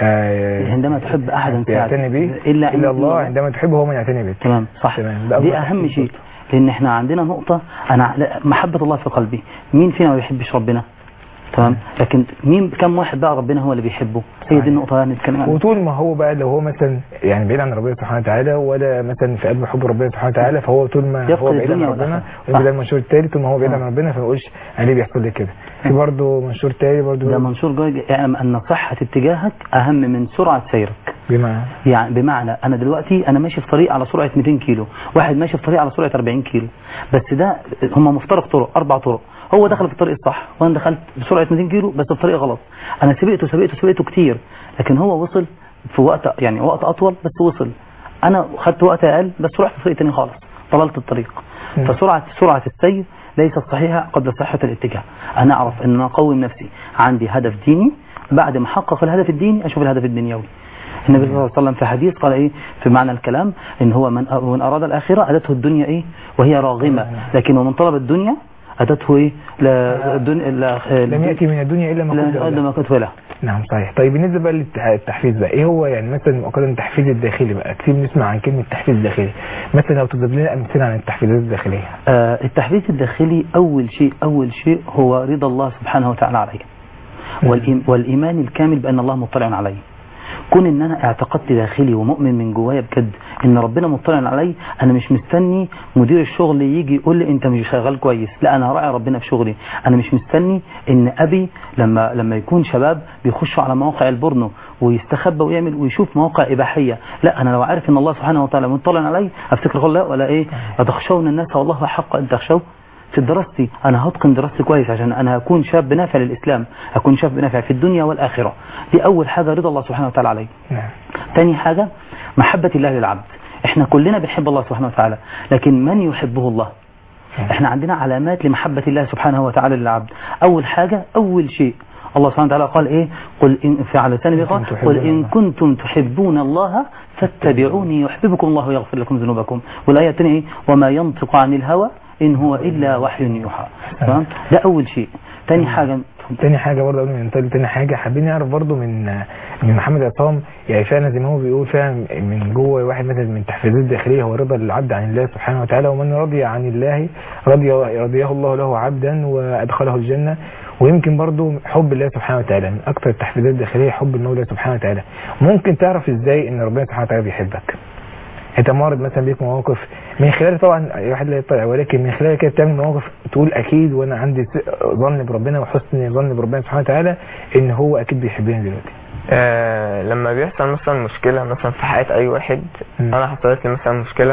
آه، عندما تحب أحدا يعتني به إلا أن- الا الله عندما تحبه هو من يعتني بك تمام صح تمام. ده دي أول اهم تحفيز شيء لان احنا عندنا نقطة انا لا- محبة الله في قلبي مين فينا ما بيحبش ربنا تمام لكن مين كم واحد بقى ربنا هو اللي بيحبه هي دي النقطة اللي هنتكلم عنها وطول ما هو بقى لو هو مثلا يعني بعيد عن ربنا سبحانه وتعالى ولا مثلا في قلبه حب ربنا سبحانه وتعالى فهو طول ما يفقد هو بعيد عن الدنيا ربنا والآخرة. ويبقى صح. ده المنشور التالي طول ما هو بعيد آه. عن ربنا فما يقولش انا ليه بيحصل لي كده في برضه منشور تاني برضه ده منشور جوي اعلم ان صحة اتجاهك اهم من سرعة سيرك بما يعني بمعنى انا دلوقتي انا ماشي في طريق على سرعة 200 كيلو واحد ماشي في طريق على سرعة 40 كيلو بس ده هم مفترق طرق اربع طرق هو دخل في الطريق الصح وانا دخلت بسرعة 200 كيلو بس في طريق غلط انا سبقته سبقته سبقته كتير لكن هو وصل في وقت يعني وقت اطول بس وصل انا خدت وقت اقل بس رحت في طريق تاني خالص طللت الطريق مم. فسرعة سرعة السير ليست صحيحة قبل صحة الاتجاه انا اعرف ان انا اقوم نفسي عندي هدف ديني بعد ما احقق الهدف الديني اشوف الهدف الدنيوي النبي صلى الله عليه وسلم في حديث قال ايه في معنى الكلام ان هو من من اراد الاخره اتته الدنيا ايه وهي راغمه لكن ومن طلب الدنيا اتته ايه لا الدنيا لا لم يأتي من الدنيا إلا ما كنت لا أوله. ما كتب له نعم صحيح طيب بالنسبة بقى للتحفيز بقى ايه هو يعني مثلا مؤقتا التحفيز الداخلي بقى كتير بنسمع عن كلمة تحفيز داخلي مثلا لو تضرب لنا أمثلة عن التحفيزات الداخلية آه التحفيز الداخلي اول شيء اول شيء هو رضا الله سبحانه وتعالى علي والإيم- والايمان الكامل بان الله مطلع علي كون ان انا اعتقدت داخلي ومؤمن من جوايا بجد ان ربنا مطلع علي انا مش مستني مدير الشغل يجي يقول لي انت مش شغال كويس لا انا هراعي ربنا في شغلي انا مش مستني ان ابي لما لما يكون شباب بيخشوا على مواقع البورنو ويستخبى ويعمل ويشوف مواقع اباحيه لا انا لو عارف ان الله سبحانه وتعالى مطلع علي افتكر لا ولا ايه اتخشون الناس والله حق ان تخشوا في دراستي انا هتقن دراستي كويس عشان انا هكون شاب نافع للاسلام هكون شاب نافع في الدنيا والاخره دي اول حاجه رضا الله سبحانه وتعالى علي نعم تاني حاجه محبه الله للعبد احنا كلنا بنحب الله سبحانه وتعالى لكن من يحبه الله احنا عندنا علامات لمحبه الله سبحانه وتعالى للعبد اول حاجه اول شيء الله سبحانه وتعالى قال ايه قل إن في على لسان النبي قال كنتم تحبون قل إن الله. كنتم تحبون الله فاتبعوني يحببكم الله ويغفر لكم ذنوبكم والآية الثانية إيه؟ وما ينطق عن الهوى إن هو إلا وحي يوحى تمام ده أول شيء تاني حاجة تاني حاجة برضه قبل ما ننتقل تاني حاجة حابين نعرف برضه من من محمد عصام يعني فعلا زي ما هو بيقول فعلا من جوه واحد مثلا من التحفيزات الداخلية هو رضا العبد عن الله سبحانه وتعالى ومن رضي عن الله رضي رضيه الله له عبدا وأدخله الجنة ويمكن برضه حب الله سبحانه وتعالى من أكثر التحفيزات الداخلية حب المولى سبحانه وتعالى ممكن تعرف إزاي إن ربنا سبحانه وتعالى بيحبك انت معرض مثلا بيك مواقف من خلال طبعا اي واحد لا يطلع ولكن من خلال كده بتعمل مواقف تقول اكيد وانا عندي ث- ظن بربنا وحسن ظن بربنا سبحانه وتعالى ان هو اكيد بيحبني دلوقتي آه لما بيحصل مثلا مشكلة مثلا في حياة أي واحد مم. أنا حصلت لي مثلا مشكلة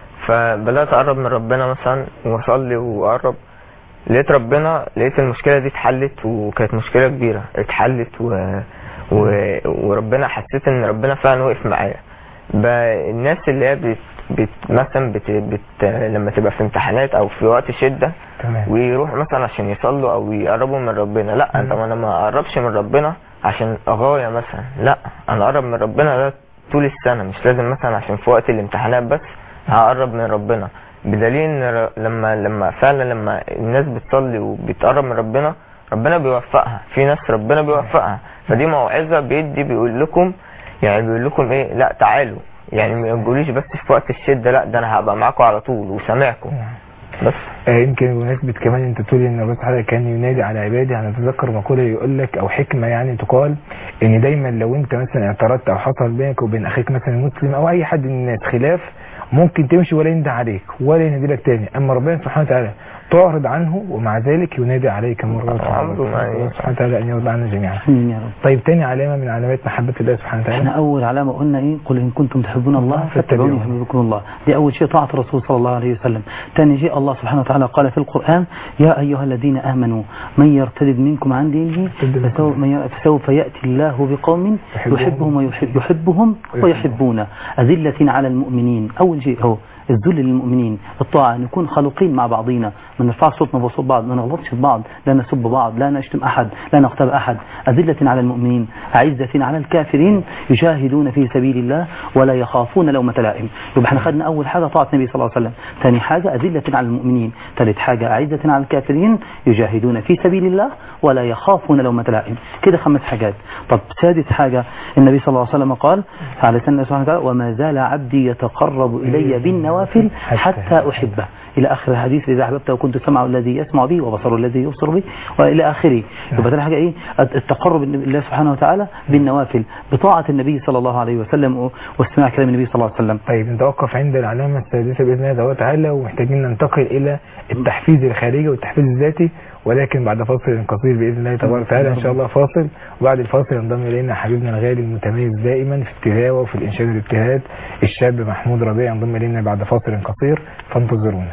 فبدأت أقرب من ربنا مثلا وأصلي وأقرب لقيت ربنا لقيت المشكلة دي اتحلت وكانت مشكلة كبيرة اتحلت و... و... وربنا حسيت إن ربنا فعلا وقف معايا ب... الناس اللي هي بت... بت... مثلا بت... بت... لما تبقى في امتحانات أو في وقت شدة تمام ويروحوا مثلا عشان يصلوا او يقربوا من ربنا لا انت ما انا ما اقربش من ربنا عشان غايه مثلا لا انا اقرب من ربنا ده طول السنه مش لازم مثلا عشان في وقت الامتحانات بس هقرب من ربنا بدليل ان ر- لما لما فعلا لما الناس بتصلي وبتقرب من ربنا ربنا بيوفقها في ناس ربنا بيوفقها فدي موعظه بيدي بيقول لكم يعني بيقول لكم ايه لا تعالوا يعني ما تقوليش بس في وقت الشده لا ده انا هبقى معاكم على طول وسامعكم بس آه، يمكن بمناسبة كمان انت تقول ان ربنا سبحانه كان ينادي على عباده انا اتذكر مقولة يقول لك او حكمة يعني تقال ان دايما لو انت مثلا اعترضت او حصل بينك وبين اخيك مثلا مسلم او اي حد من الناس خلاف ممكن تمشي ولا يندى عليك ولا ينادي لك تاني اما ربنا سبحانه وتعالى تعرض عنه ومع ذلك ينادي عليك مرة عمره ما الله سبحانه وتعالى ان يرضى عنا جميعا آمين يا رب طيب تاني علامة من علامات محبة الله سبحانه احنا وتعالى اول علامه قلنا ايه قل ان كنتم تحبون الله فاتبعوني. فاتبعوني يحببكم الله دي اول شيء طاعه الرسول صلى الله عليه وسلم ثاني شيء الله سبحانه وتعالى قال في القران يا ايها الذين امنوا من يرتد منكم عن دينه يرتد فسوف, من ي- فسوف ياتي الله بقوم يحبهم. يحبهم ويحب يحبهم ويحبونه اذله على المؤمنين اول شيء هو الذل للمؤمنين الطاعة نكون خلوقين مع بعضينا ما نرفعش صوتنا بصوت بعض ما نغلطش في بعض لا نسب بعض لا نشتم أحد لا نغتاب أحد أذلة على المؤمنين أعزة على الكافرين يجاهدون في سبيل الله ولا يخافون لومة لائم يبقى احنا خدنا أول حاجة طاعة النبي صلى الله عليه وسلم ثاني حاجة أذلة على المؤمنين ثالث حاجة أعزة على الكافرين يجاهدون في سبيل الله ولا يخافون لومة لائم كده خمس حاجات طب سادس حاجة النبي صلى الله عليه وسلم قال على لسان الله سبحانه وتعالى وما زال عبدي يتقرب إلي بالنوافل حتى أحبه إلى آخر الحديث إذا أحببت وكنت سمع الذي يسمع به وبصر الذي يبصر به وإلى آخره يبقى ده حاجة إيه التقرب إلى الله سبحانه وتعالى بالنوافل بطاعة النبي صلى الله عليه وسلم واستماع كلام النبي صلى الله عليه وسلم طيب نتوقف عند العلامة السادسة بإذن الله تبارك وتعالى ومحتاجين ننتقل إلى التحفيز الخارجي والتحفيز الذاتي ولكن بعد فاصل قصير بإذن الله تبارك وتعالى إن شاء الله فاصل وبعد الفاصل ينضم إلينا حبيبنا الغالي المتميز دائما في التلاوة وفي الإنشاد والابتهاد الشاب محمود ربيع ينضم إلينا بعد فاصل قصير فانتظرونا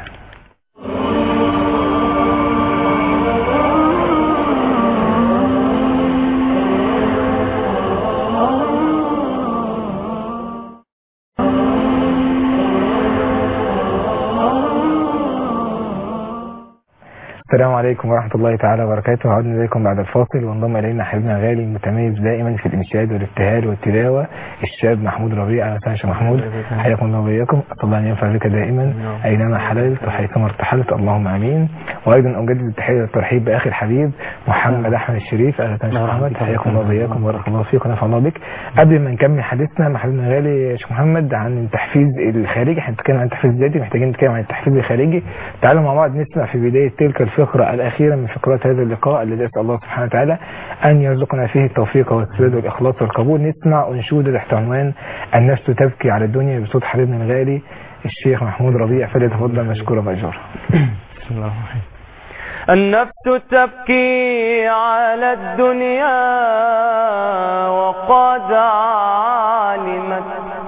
السلام عليكم ورحمة الله تعالى وبركاته عدنا إليكم بعد الفاصل وانضم إلينا حبيبنا الغالي المتميز دائما في الإنشاد والابتهال والتلاوة الشاب محمود ربيع أهلا وسهلا يا شيخ محمود حياكم الله وإياكم أسأل الله أن ينفع بك دائما أينما حللت وحيثما ارتحلت اللهم آمين وايضا اجدد التحيه والترحيب باخي الحبيب محمد احمد الشريف اهلا وسهلا نعم. محمد حياكم الله وبياكم بارك الله فيك ونفع الله بك قبل ما نكمل حديثنا مع حبيبنا غالي يا شيخ محمد عن التحفيز الخارجي احنا بنتكلم عن التحفيز الذاتي محتاجين نتكلم عن التحفيز الخارجي تعالوا مع بعض نسمع في بدايه تلك الفقره الاخيره من فقرات هذا اللقاء الذي اسال الله سبحانه وتعالى ان يرزقنا فيه التوفيق والسداد والاخلاص والقبول نسمع انشوده تحت عنوان النفس تبكي على الدنيا بصوت حبيبنا الغالي الشيخ محمود ربيع فليتفضل مشكورا ماجورا بسم الله الرحمن الرحيم النفس تبكي على الدنيا وقد علمت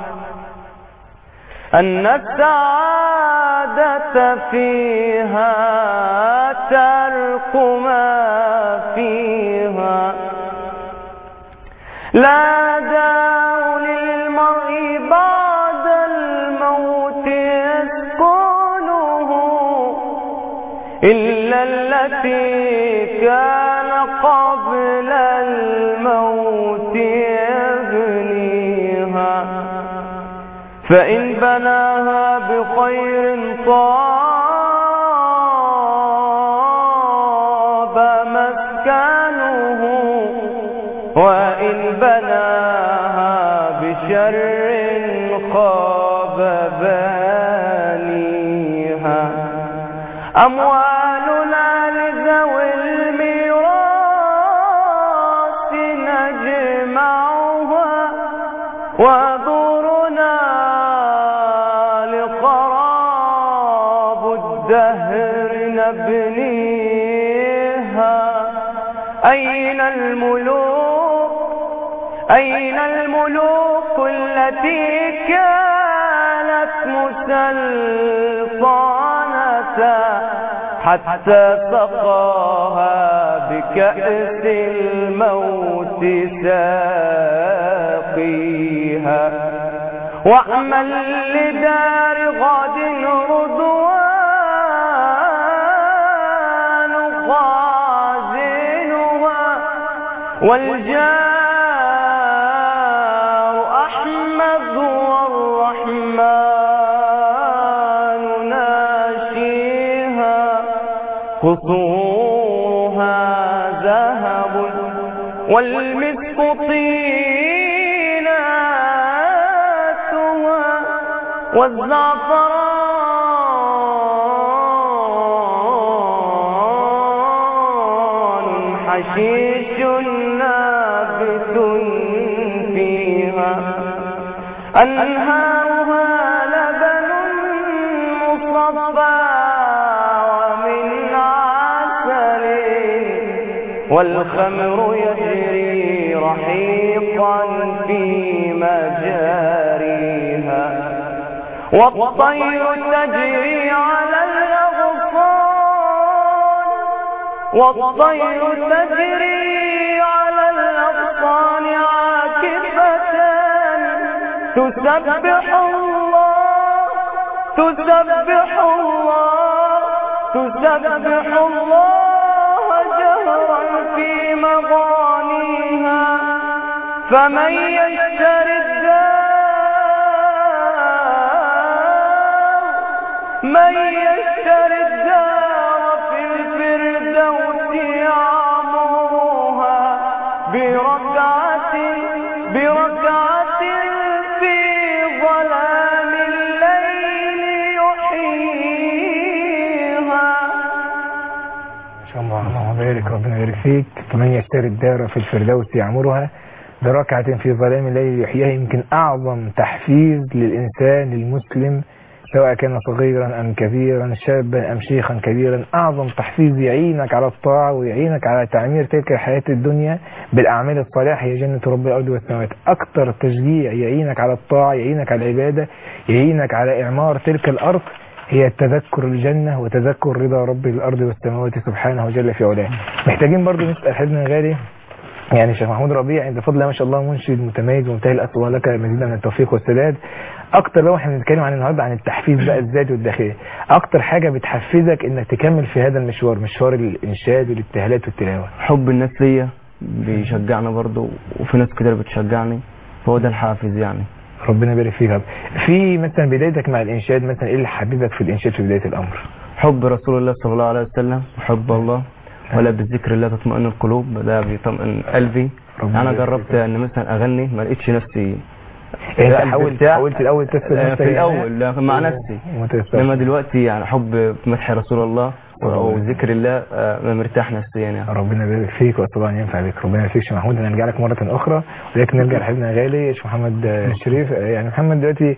أن السعادة فيها ترك ما فيها لا داء للمرء بعد الموت يسكنه إلا التي كان قبل الموت يبنيها فإن بناها بخير طاب مسكنه وإن بناها بشر خاب بانيها أموالنا لذوي الميراث نجمعها ودورنا لخراب الدهر نبنيها أين الملوك أين الملوك التي كانت مسلطنة حتى سقاها بكأس الموت ساقيها واعمل لدار غد رضوان خازنها والجار أحمد والرحمن ناشيها قصورها ذهب والمسك طيناتها والزعفران حشيش نابت فيها أنهارها لبن مصفى ومن عسل والخمر يجري رحيقا في مجاريها والطير تجري على الأغصان والطير تجري على الأغصان عاكفة تسبح الله تسبح الله تسبح الله جهرا في مغانيها فمن يشتري الدار من يشتري الدار في الفردوس يعمرها بركعة بركعة في ظلام الليل يحييها ما شاء الله اللهم بارك ربنا يبارك فيك فمن يشتري الدار في الفردوس يعمرها بركعة في ظلام الليل يحييها يمكن أعظم تحفيز للإنسان المسلم سواء كان صغيرا أم كبيرا شابا أم شيخا كبيرا أعظم تحفيز يعينك على الطاعة ويعينك على تعمير تلك الحياة الدنيا بالأعمال الصالحة هي جنة رب الأرض والسماوات أكثر تشجيع يعينك على الطاعة يعينك على العبادة يعينك على إعمار تلك الأرض هي تذكر الجنة وتذكر رضا رب الأرض والسماوات سبحانه جل في علاه محتاجين برضو نسأل حبنا الغالي يعني شيخ محمود ربيع انت بفضل الله ما شاء الله منشد متميز ومنتهي الاسئله لك مزيدا من التوفيق والسداد اكتر بقى احنا بنتكلم عن النهارده عن التحفيز بقى الذاتي والداخلي اكتر حاجه بتحفزك انك تكمل في هذا المشوار مشوار الانشاد والابتهالات والتلاوه حب الناس ليا بيشجعنا برضو وفي ناس كتير بتشجعني فهو ده الحافز يعني ربنا يبارك فيك يا رب. في مثلا بدايتك مع الانشاد مثلا ايه اللي حببك في الانشاد في بدايه الامر حب رسول الله صلى الله عليه وسلم وحب الله ولا بذكر الله تطمئن القلوب ده بيطمئن قلبي ربنا انا يبارك جربت ان مثلا اغني ما لقيتش نفسي يعني لا، انت حاولت البتاع- حاولت الاول تثبت آه، نفسك في الاول لا، مع نفسي وما تثبتش. انما دلوقتي يعني حب مدح رسول الله وذكر الله آه، مرتاح نفسيا يعني ربنا يبارك فيك وطبعا ينفع بك ربنا يبارك فيك يا شيخ محمود هنرجع لك مره اخرى ولكن نرجع لحبيبنا غالي شيخ محمد آه، شريف آه، يعني محمد دلوقتي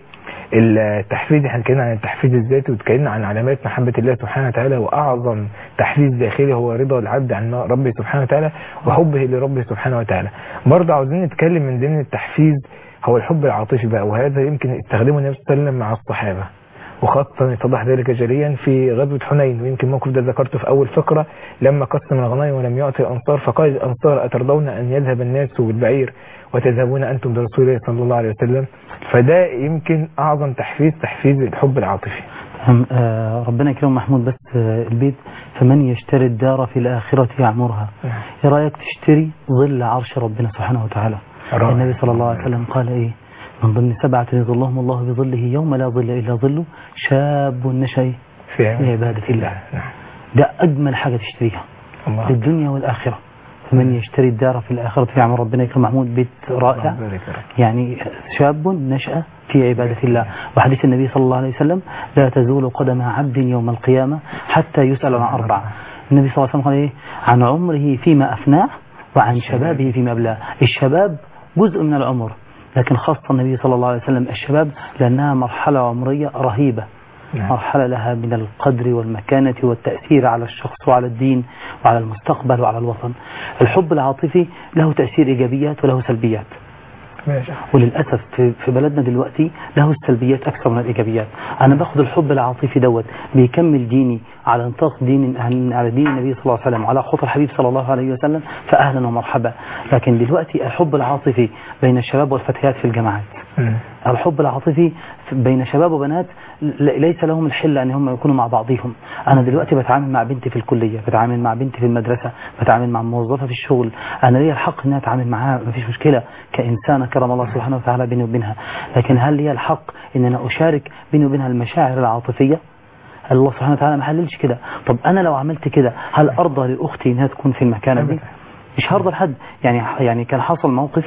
التحفيز احنا اتكلمنا عن التحفيز الذاتي واتكلمنا عن علامات محبه الله سبحانه وتعالى واعظم تحفيز داخلي هو رضا العبد عن ربه سبحانه وتعالى وحبه لربه سبحانه وتعالى برضه عاوزين نتكلم من ضمن التحفيز هو الحب العاطفي بقى وهذا يمكن استخدمه النبي صلى الله عليه وسلم مع الصحابه وخاصة اتضح ذلك جليا في غزوة حنين ويمكن الموقف ده ذكرته في أول فقرة لما قسم الغنائم ولم يعطي الأنصار فقال الأنصار أترضون أن يذهب الناس بالبعير وتذهبون أنتم برسول الله صلى الله عليه وسلم فده يمكن أعظم تحفيز تحفيز الحب العاطفي هم- آه، ربنا يكرم محمود بس آه، البيت فمن يشتري الدار في الآخرة يعمرها ايه رأيك تشتري ظل عرش ربنا سبحانه وتعالى رائع. النبي صلى الله عليه وسلم قال ايه من ضمن سبعة يظلهم الله بظله يوم لا ظل إلا ظله شاب نشأ في عبادة الله نعم ده أجمل حاجة تشتريها الله للدنيا والآخرة فمن يشتري الدار في الآخرة يعمر ربنا يكرم محمود بيت رائع الله يبارك يا رب. يعني شاب نشأ في عبادة الله وحديث النبي صلى الله عليه وسلم لا تزول قدم عبد يوم القيامة حتى يسأل عن أربع النبي صلى الله عليه وسلم قال إيه عن عمره فيما أفناه وعن شبابه فيما أبلاه الشباب جزء من العمر لكن خاصة النبي صلى الله عليه وسلم الشباب لأنها مرحلة عمرية رهيبة نعم. مرحلة لها من القدر والمكانة والتأثير على الشخص وعلى الدين وعلى المستقبل وعلى الوطن الحب العاطفي له تأثير إيجابيات وله سلبيات ماشي وللأسف في في بلدنا دلوقتي له السلبيات أكثر من الإيجابيات أنا باخد الحب العاطفي دوت بيكمل ديني على نطاق دين عن- على دين النبي صلى الله عليه وسلم وعلى خطى الحبيب صلى الله عليه وسلم فأهلا ومرحبا لكن دلوقتي الحب العاطفي بين الشباب والفتيات في الجامعات مم. الحب العاطفي بين شباب وبنات ل- ليس لهم الحل ان هم يكونوا مع بعضهم انا دلوقتي بتعامل مع بنتي في الكليه بتعامل مع بنتي في المدرسه بتعامل مع موظفه في الشغل انا ليا الحق ان أنا اتعامل معاها مفيش مشكله كانسانه كرم الله سبحانه وتعالى بيني وبينها لكن هل لي الحق ان انا اشارك بيني وبينها المشاعر العاطفيه الله سبحانه وتعالى ما حللش كده طب انا لو عملت كده هل ارضى لاختي انها تكون في المكانه دي أبداً. مش هرضى لحد يعني يعني كان حصل موقف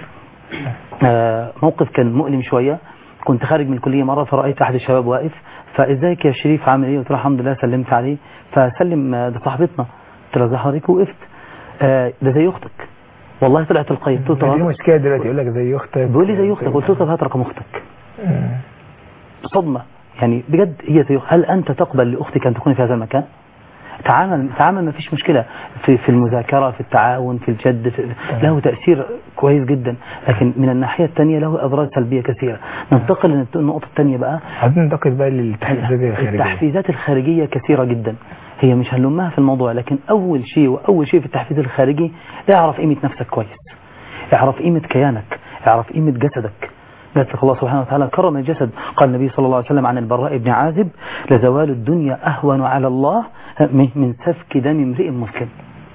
آه، موقف كان مؤلم شوية كنت خارج من الكلية مرة فرأيت أحد الشباب واقف فإزيك يا شريف عامل إيه قلت له الحمد لله سلمت عليه فسلم آه، ده صاحبتنا قلت له ازي حضرتك وقفت آه، ده زي أختك والله طلعت القيم قلت له دي طب مشكلة دلوقتي يقول لك زي أختك بيقول لي زي أختك قلت له طب هات رقم أختك مم. صدمة يعني بجد هي زي أخ- هل أنت تقبل لأختك أن تكون في هذا المكان؟ تعامل تعامل ما فيش مشكلة في في المذاكرة في التعاون في الجد في له تأثير كويس جدا لكن من الناحية الثانية له أضرار سلبية كثيرة ننتقل للنقطة الثانية بقى عايزين ننتقل بقى للتحفيزات الخارجية التحفيزات الخارجية كثيرة جدا هي مش هنلمها في الموضوع لكن أول شيء وأول شيء في التحفيز الخارجي اعرف قيمة نفسك كويس اعرف قيمة كيانك اعرف قيمة جسدك جسدك الله سبحانه وتعالى كرم الجسد قال النبي صلى الله عليه وسلم عن البراء بن عازب لزوال الدنيا أهون على الله من من سفك دم امرئ مسلم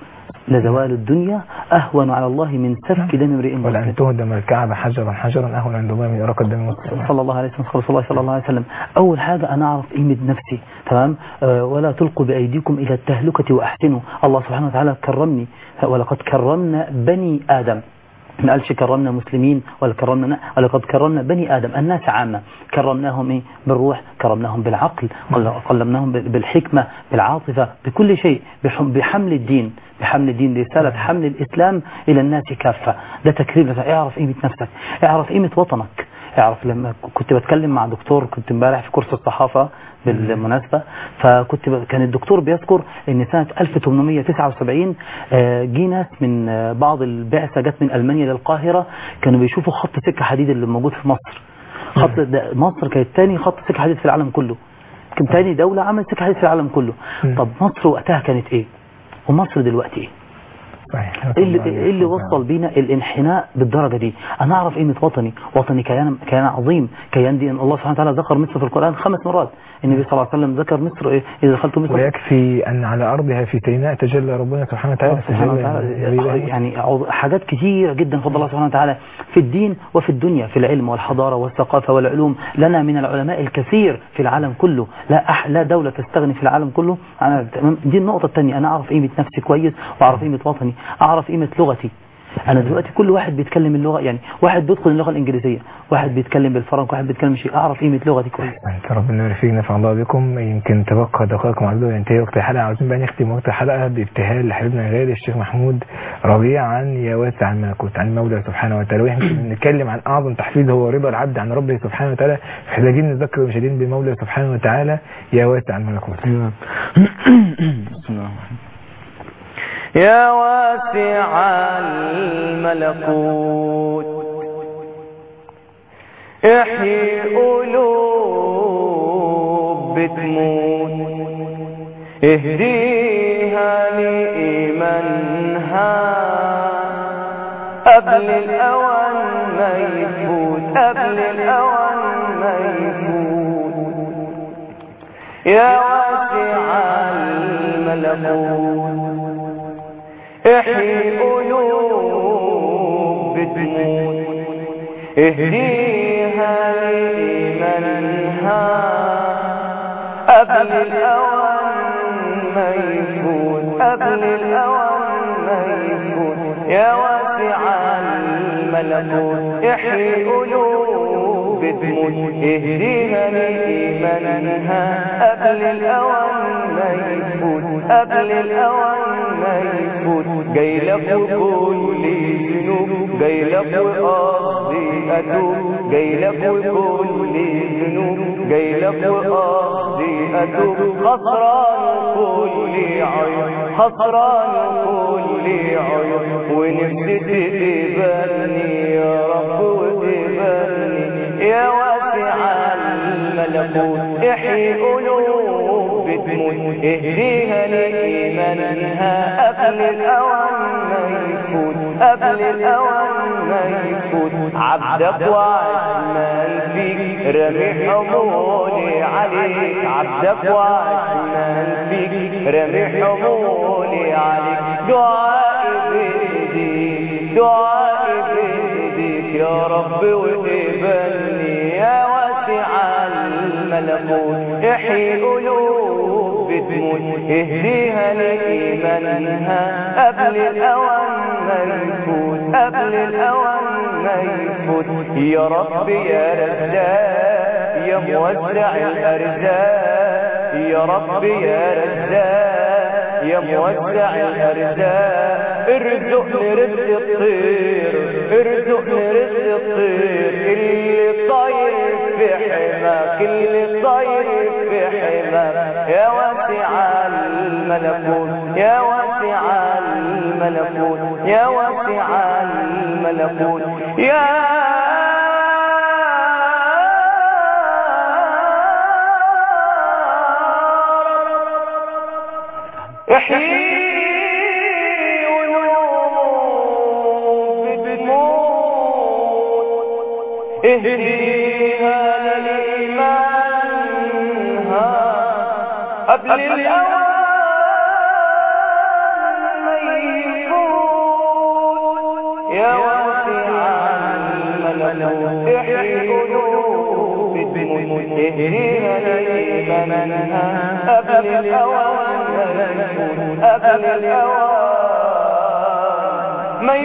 لزوال الدنيا أهون على الله من سفك دم امرئ مسلم ولأن تهدم الكعبة حجرا حجرا أهون عند الله من إراقة دم مسلم صلى الله عليه وسلم رسول الله صلى الله عليه وسلم أول حاجة أنا أعرف قيمة نفسي تمام آه ولا تلقوا بأيديكم إلى التهلكة وأحسنوا الله سبحانه وتعالى كرمني ولقد كرمنا بني آدم ما قالش كرمنا مسلمين ولا كرمنا ولقد كرمنا بني آدم الناس عامة كرمناهم إيه بالروح كرمناهم بالعقل قل- كرمناهم بال- بالحكمة بالعاطفة بكل شيء بحم- بحمل الدين بحمل الدين رسالة حمل الإسلام إلى الناس كافة ده تكريم لك. اعرف قيمة نفسك اعرف قيمة وطنك اعرف لما كنت بتكلم مع دكتور كنت امبارح في كورس الصحافة بالمناسبة فكنت ب... كان الدكتور بيذكر ان سنة 1879 آه، جه ناس من آه، بعض البعثة جت من المانيا للقاهرة كانوا بيشوفوا خط سكة حديد اللي موجود في مصر خط ده مصر كانت تاني خط سكة حديد في العالم كله كانت تاني دولة عملت سكة حديد في العالم كله مم. طب مصر وقتها كانت ايه ومصر دلوقتي ايه صحيح ايه اللي, إيه اللي وصل بينا الانحناء بالدرجة دي انا اعرف قيمة وطني وطني كيان كيان عظيم كيان دي الله سبحانه وتعالى ذكر مصر في القرآن خمس مرات النبي صلى الله عليه وسلم ذكر مصر إيه؟ اذا دخلت مصر ويكفي أن على أرضها في سيناء تجلى ربنا سبحانه وتعالى سبحانه تجلى وتعالى نبيله. يعني عض- حاجات كثيرة جدا فضل الله سبحانه وتعالى في الدين وفي الدنيا في العلم والحضارة والثقافة والعلوم لنا من العلماء الكثير في العالم كله لا أح لا دولة تستغني في العالم كله عن دي النقطة الثانية أنا أعرف قيمة نفسي كويس وأعرف قيمة وطني أعرف قيمة لغتي أنا دلوقتي كل واحد بيتكلم اللغة يعني واحد بيدخل اللغة الإنجليزية واحد بيتكلم بالفرنك واحد بيتكلم شيء أعرف قيمة لغتي كويس أنت ربنا يبارك فيك نفع الله بكم يمكن تبقى دقائق معدودة وينتهي وقت الحلقة عاوزين بقى نختم وقت الحلقة بابتهال لحبيبنا الغالي الشيخ محمود ربيع عن يا واسع الملكوت عن المولى سبحانه وتعالى واحنا بنتكلم عن أعظم تحفيز هو رضا العبد عن ربه سبحانه وتعالى محتاجين نذكر المشاهدين بمولى سبحانه وتعالى يا واسع الملكوت أيوة. بسم الله الرحمن الرحيم. يا واسع الملكوت احيي قلوب بتموت اهديها لإيمانها قبل الأوان ما يفوت قبل الأوان ما يفوت يا واسع الملكوت احيي قلوب بتموت اهديها لإيمانها قبل الأوان ما يفوت قبل الأوان ما يفوت يا واسع الملكوت احيي قلوب بتموت اهديها لإيمانها قبل الأوان ما يفوت قبل الأوان ما يفوت جاي لك وكل ذنوب جاي لك وقصدي أتوب جاي لك وكل ذنوب جاي لك وقصدي أتوب خسران كل عيون خسران كل عيون ونفسي تقبلني يا رب وتقبلني يا واسع الملكوت احيي قلوب بتموت اهديها لإيمانها قبل الأوان ما يفوت قبل الأوان ما يفوت عبدك وعثمان فيك رمي حمولي عليك عبدك وعثمان فيك رمي حمولي عليك دعائي بيديك دعائي بيديك يا رب وقبلني يا واسع الملكوت احيي قلوب بتموت اهديها لإيمانها قبل الأوان ما يفوت قبل الأوان ما يفوت يا رب يا رزاق يا موسع الأرزاق يا رب يا رزاق يا موسع الأرزاق ارزقني رزق الطير ارزقني رزق الطير اللي طاير في حماك اللي طاير في حماك يا واسع الملكوت يا واسع الملكوت يا واسع الملكوت يا احيي قلوب بتموت اهديها لإيمانها قبل الأوان ما يفوت يا واسع الملكوت احيي قلوب بتموت اهديها لإيمانها قبل الأوان ما يفوت قبل الأوان ما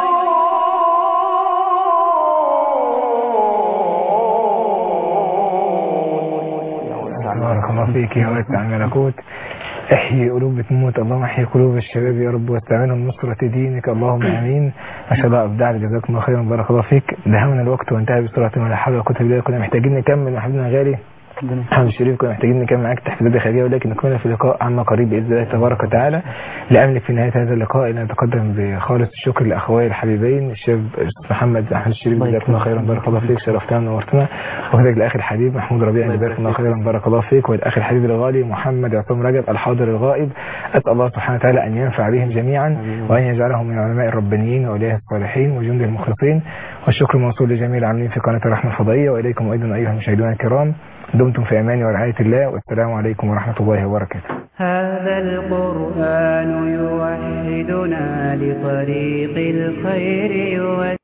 يفوت بارك الله فيك يا واسع الملكوت احيي قلوب بتموت اللهم احيي قلوب الشباب يا رب واستعملهم نصرة دينك اللهم امين ما شاء الله ابدع جزاكم الله خيرا بارك الله فيك دهمنا الوقت وانتهى بسرعة ولا حول ولا قوة الا بالله كنا محتاجين نكمل مع حبيبنا غالي محمد الشريف كنا محتاجين نكمل معاك تحفيزات خارجيه ولكن نكمل في لقاء عما قريب باذن الله تبارك وتعالى لاملك في نهايه هذا اللقاء ان نتقدم بخالص الشكر لاخوي الحبيبين الشاب محمد احمد الشريف الله جزاكم الله خيرا بارك الله فيك شرفتنا ونورتنا وكذلك الاخ الحبيب محمود ربيع جزاكم الله خيرا بارك الله فيك والاخ الحبيب الغالي محمد عصام رجب الحاضر الغائب أسأل الله سبحانه وتعالى أن ينفع بهم جميعا وأن يجعلهم من العلماء الربانيين وأولياء الصالحين وجند المخلصين والشكر موصول لجميع العاملين في قناة الرحمة الفضائية وإليكم أيضا أيها المشاهدون الكرام دمتم في أمان ورعاية الله والسلام عليكم ورحمة الله وبركاته هذا القرآن يوحدنا لطريق الخير يوجهنا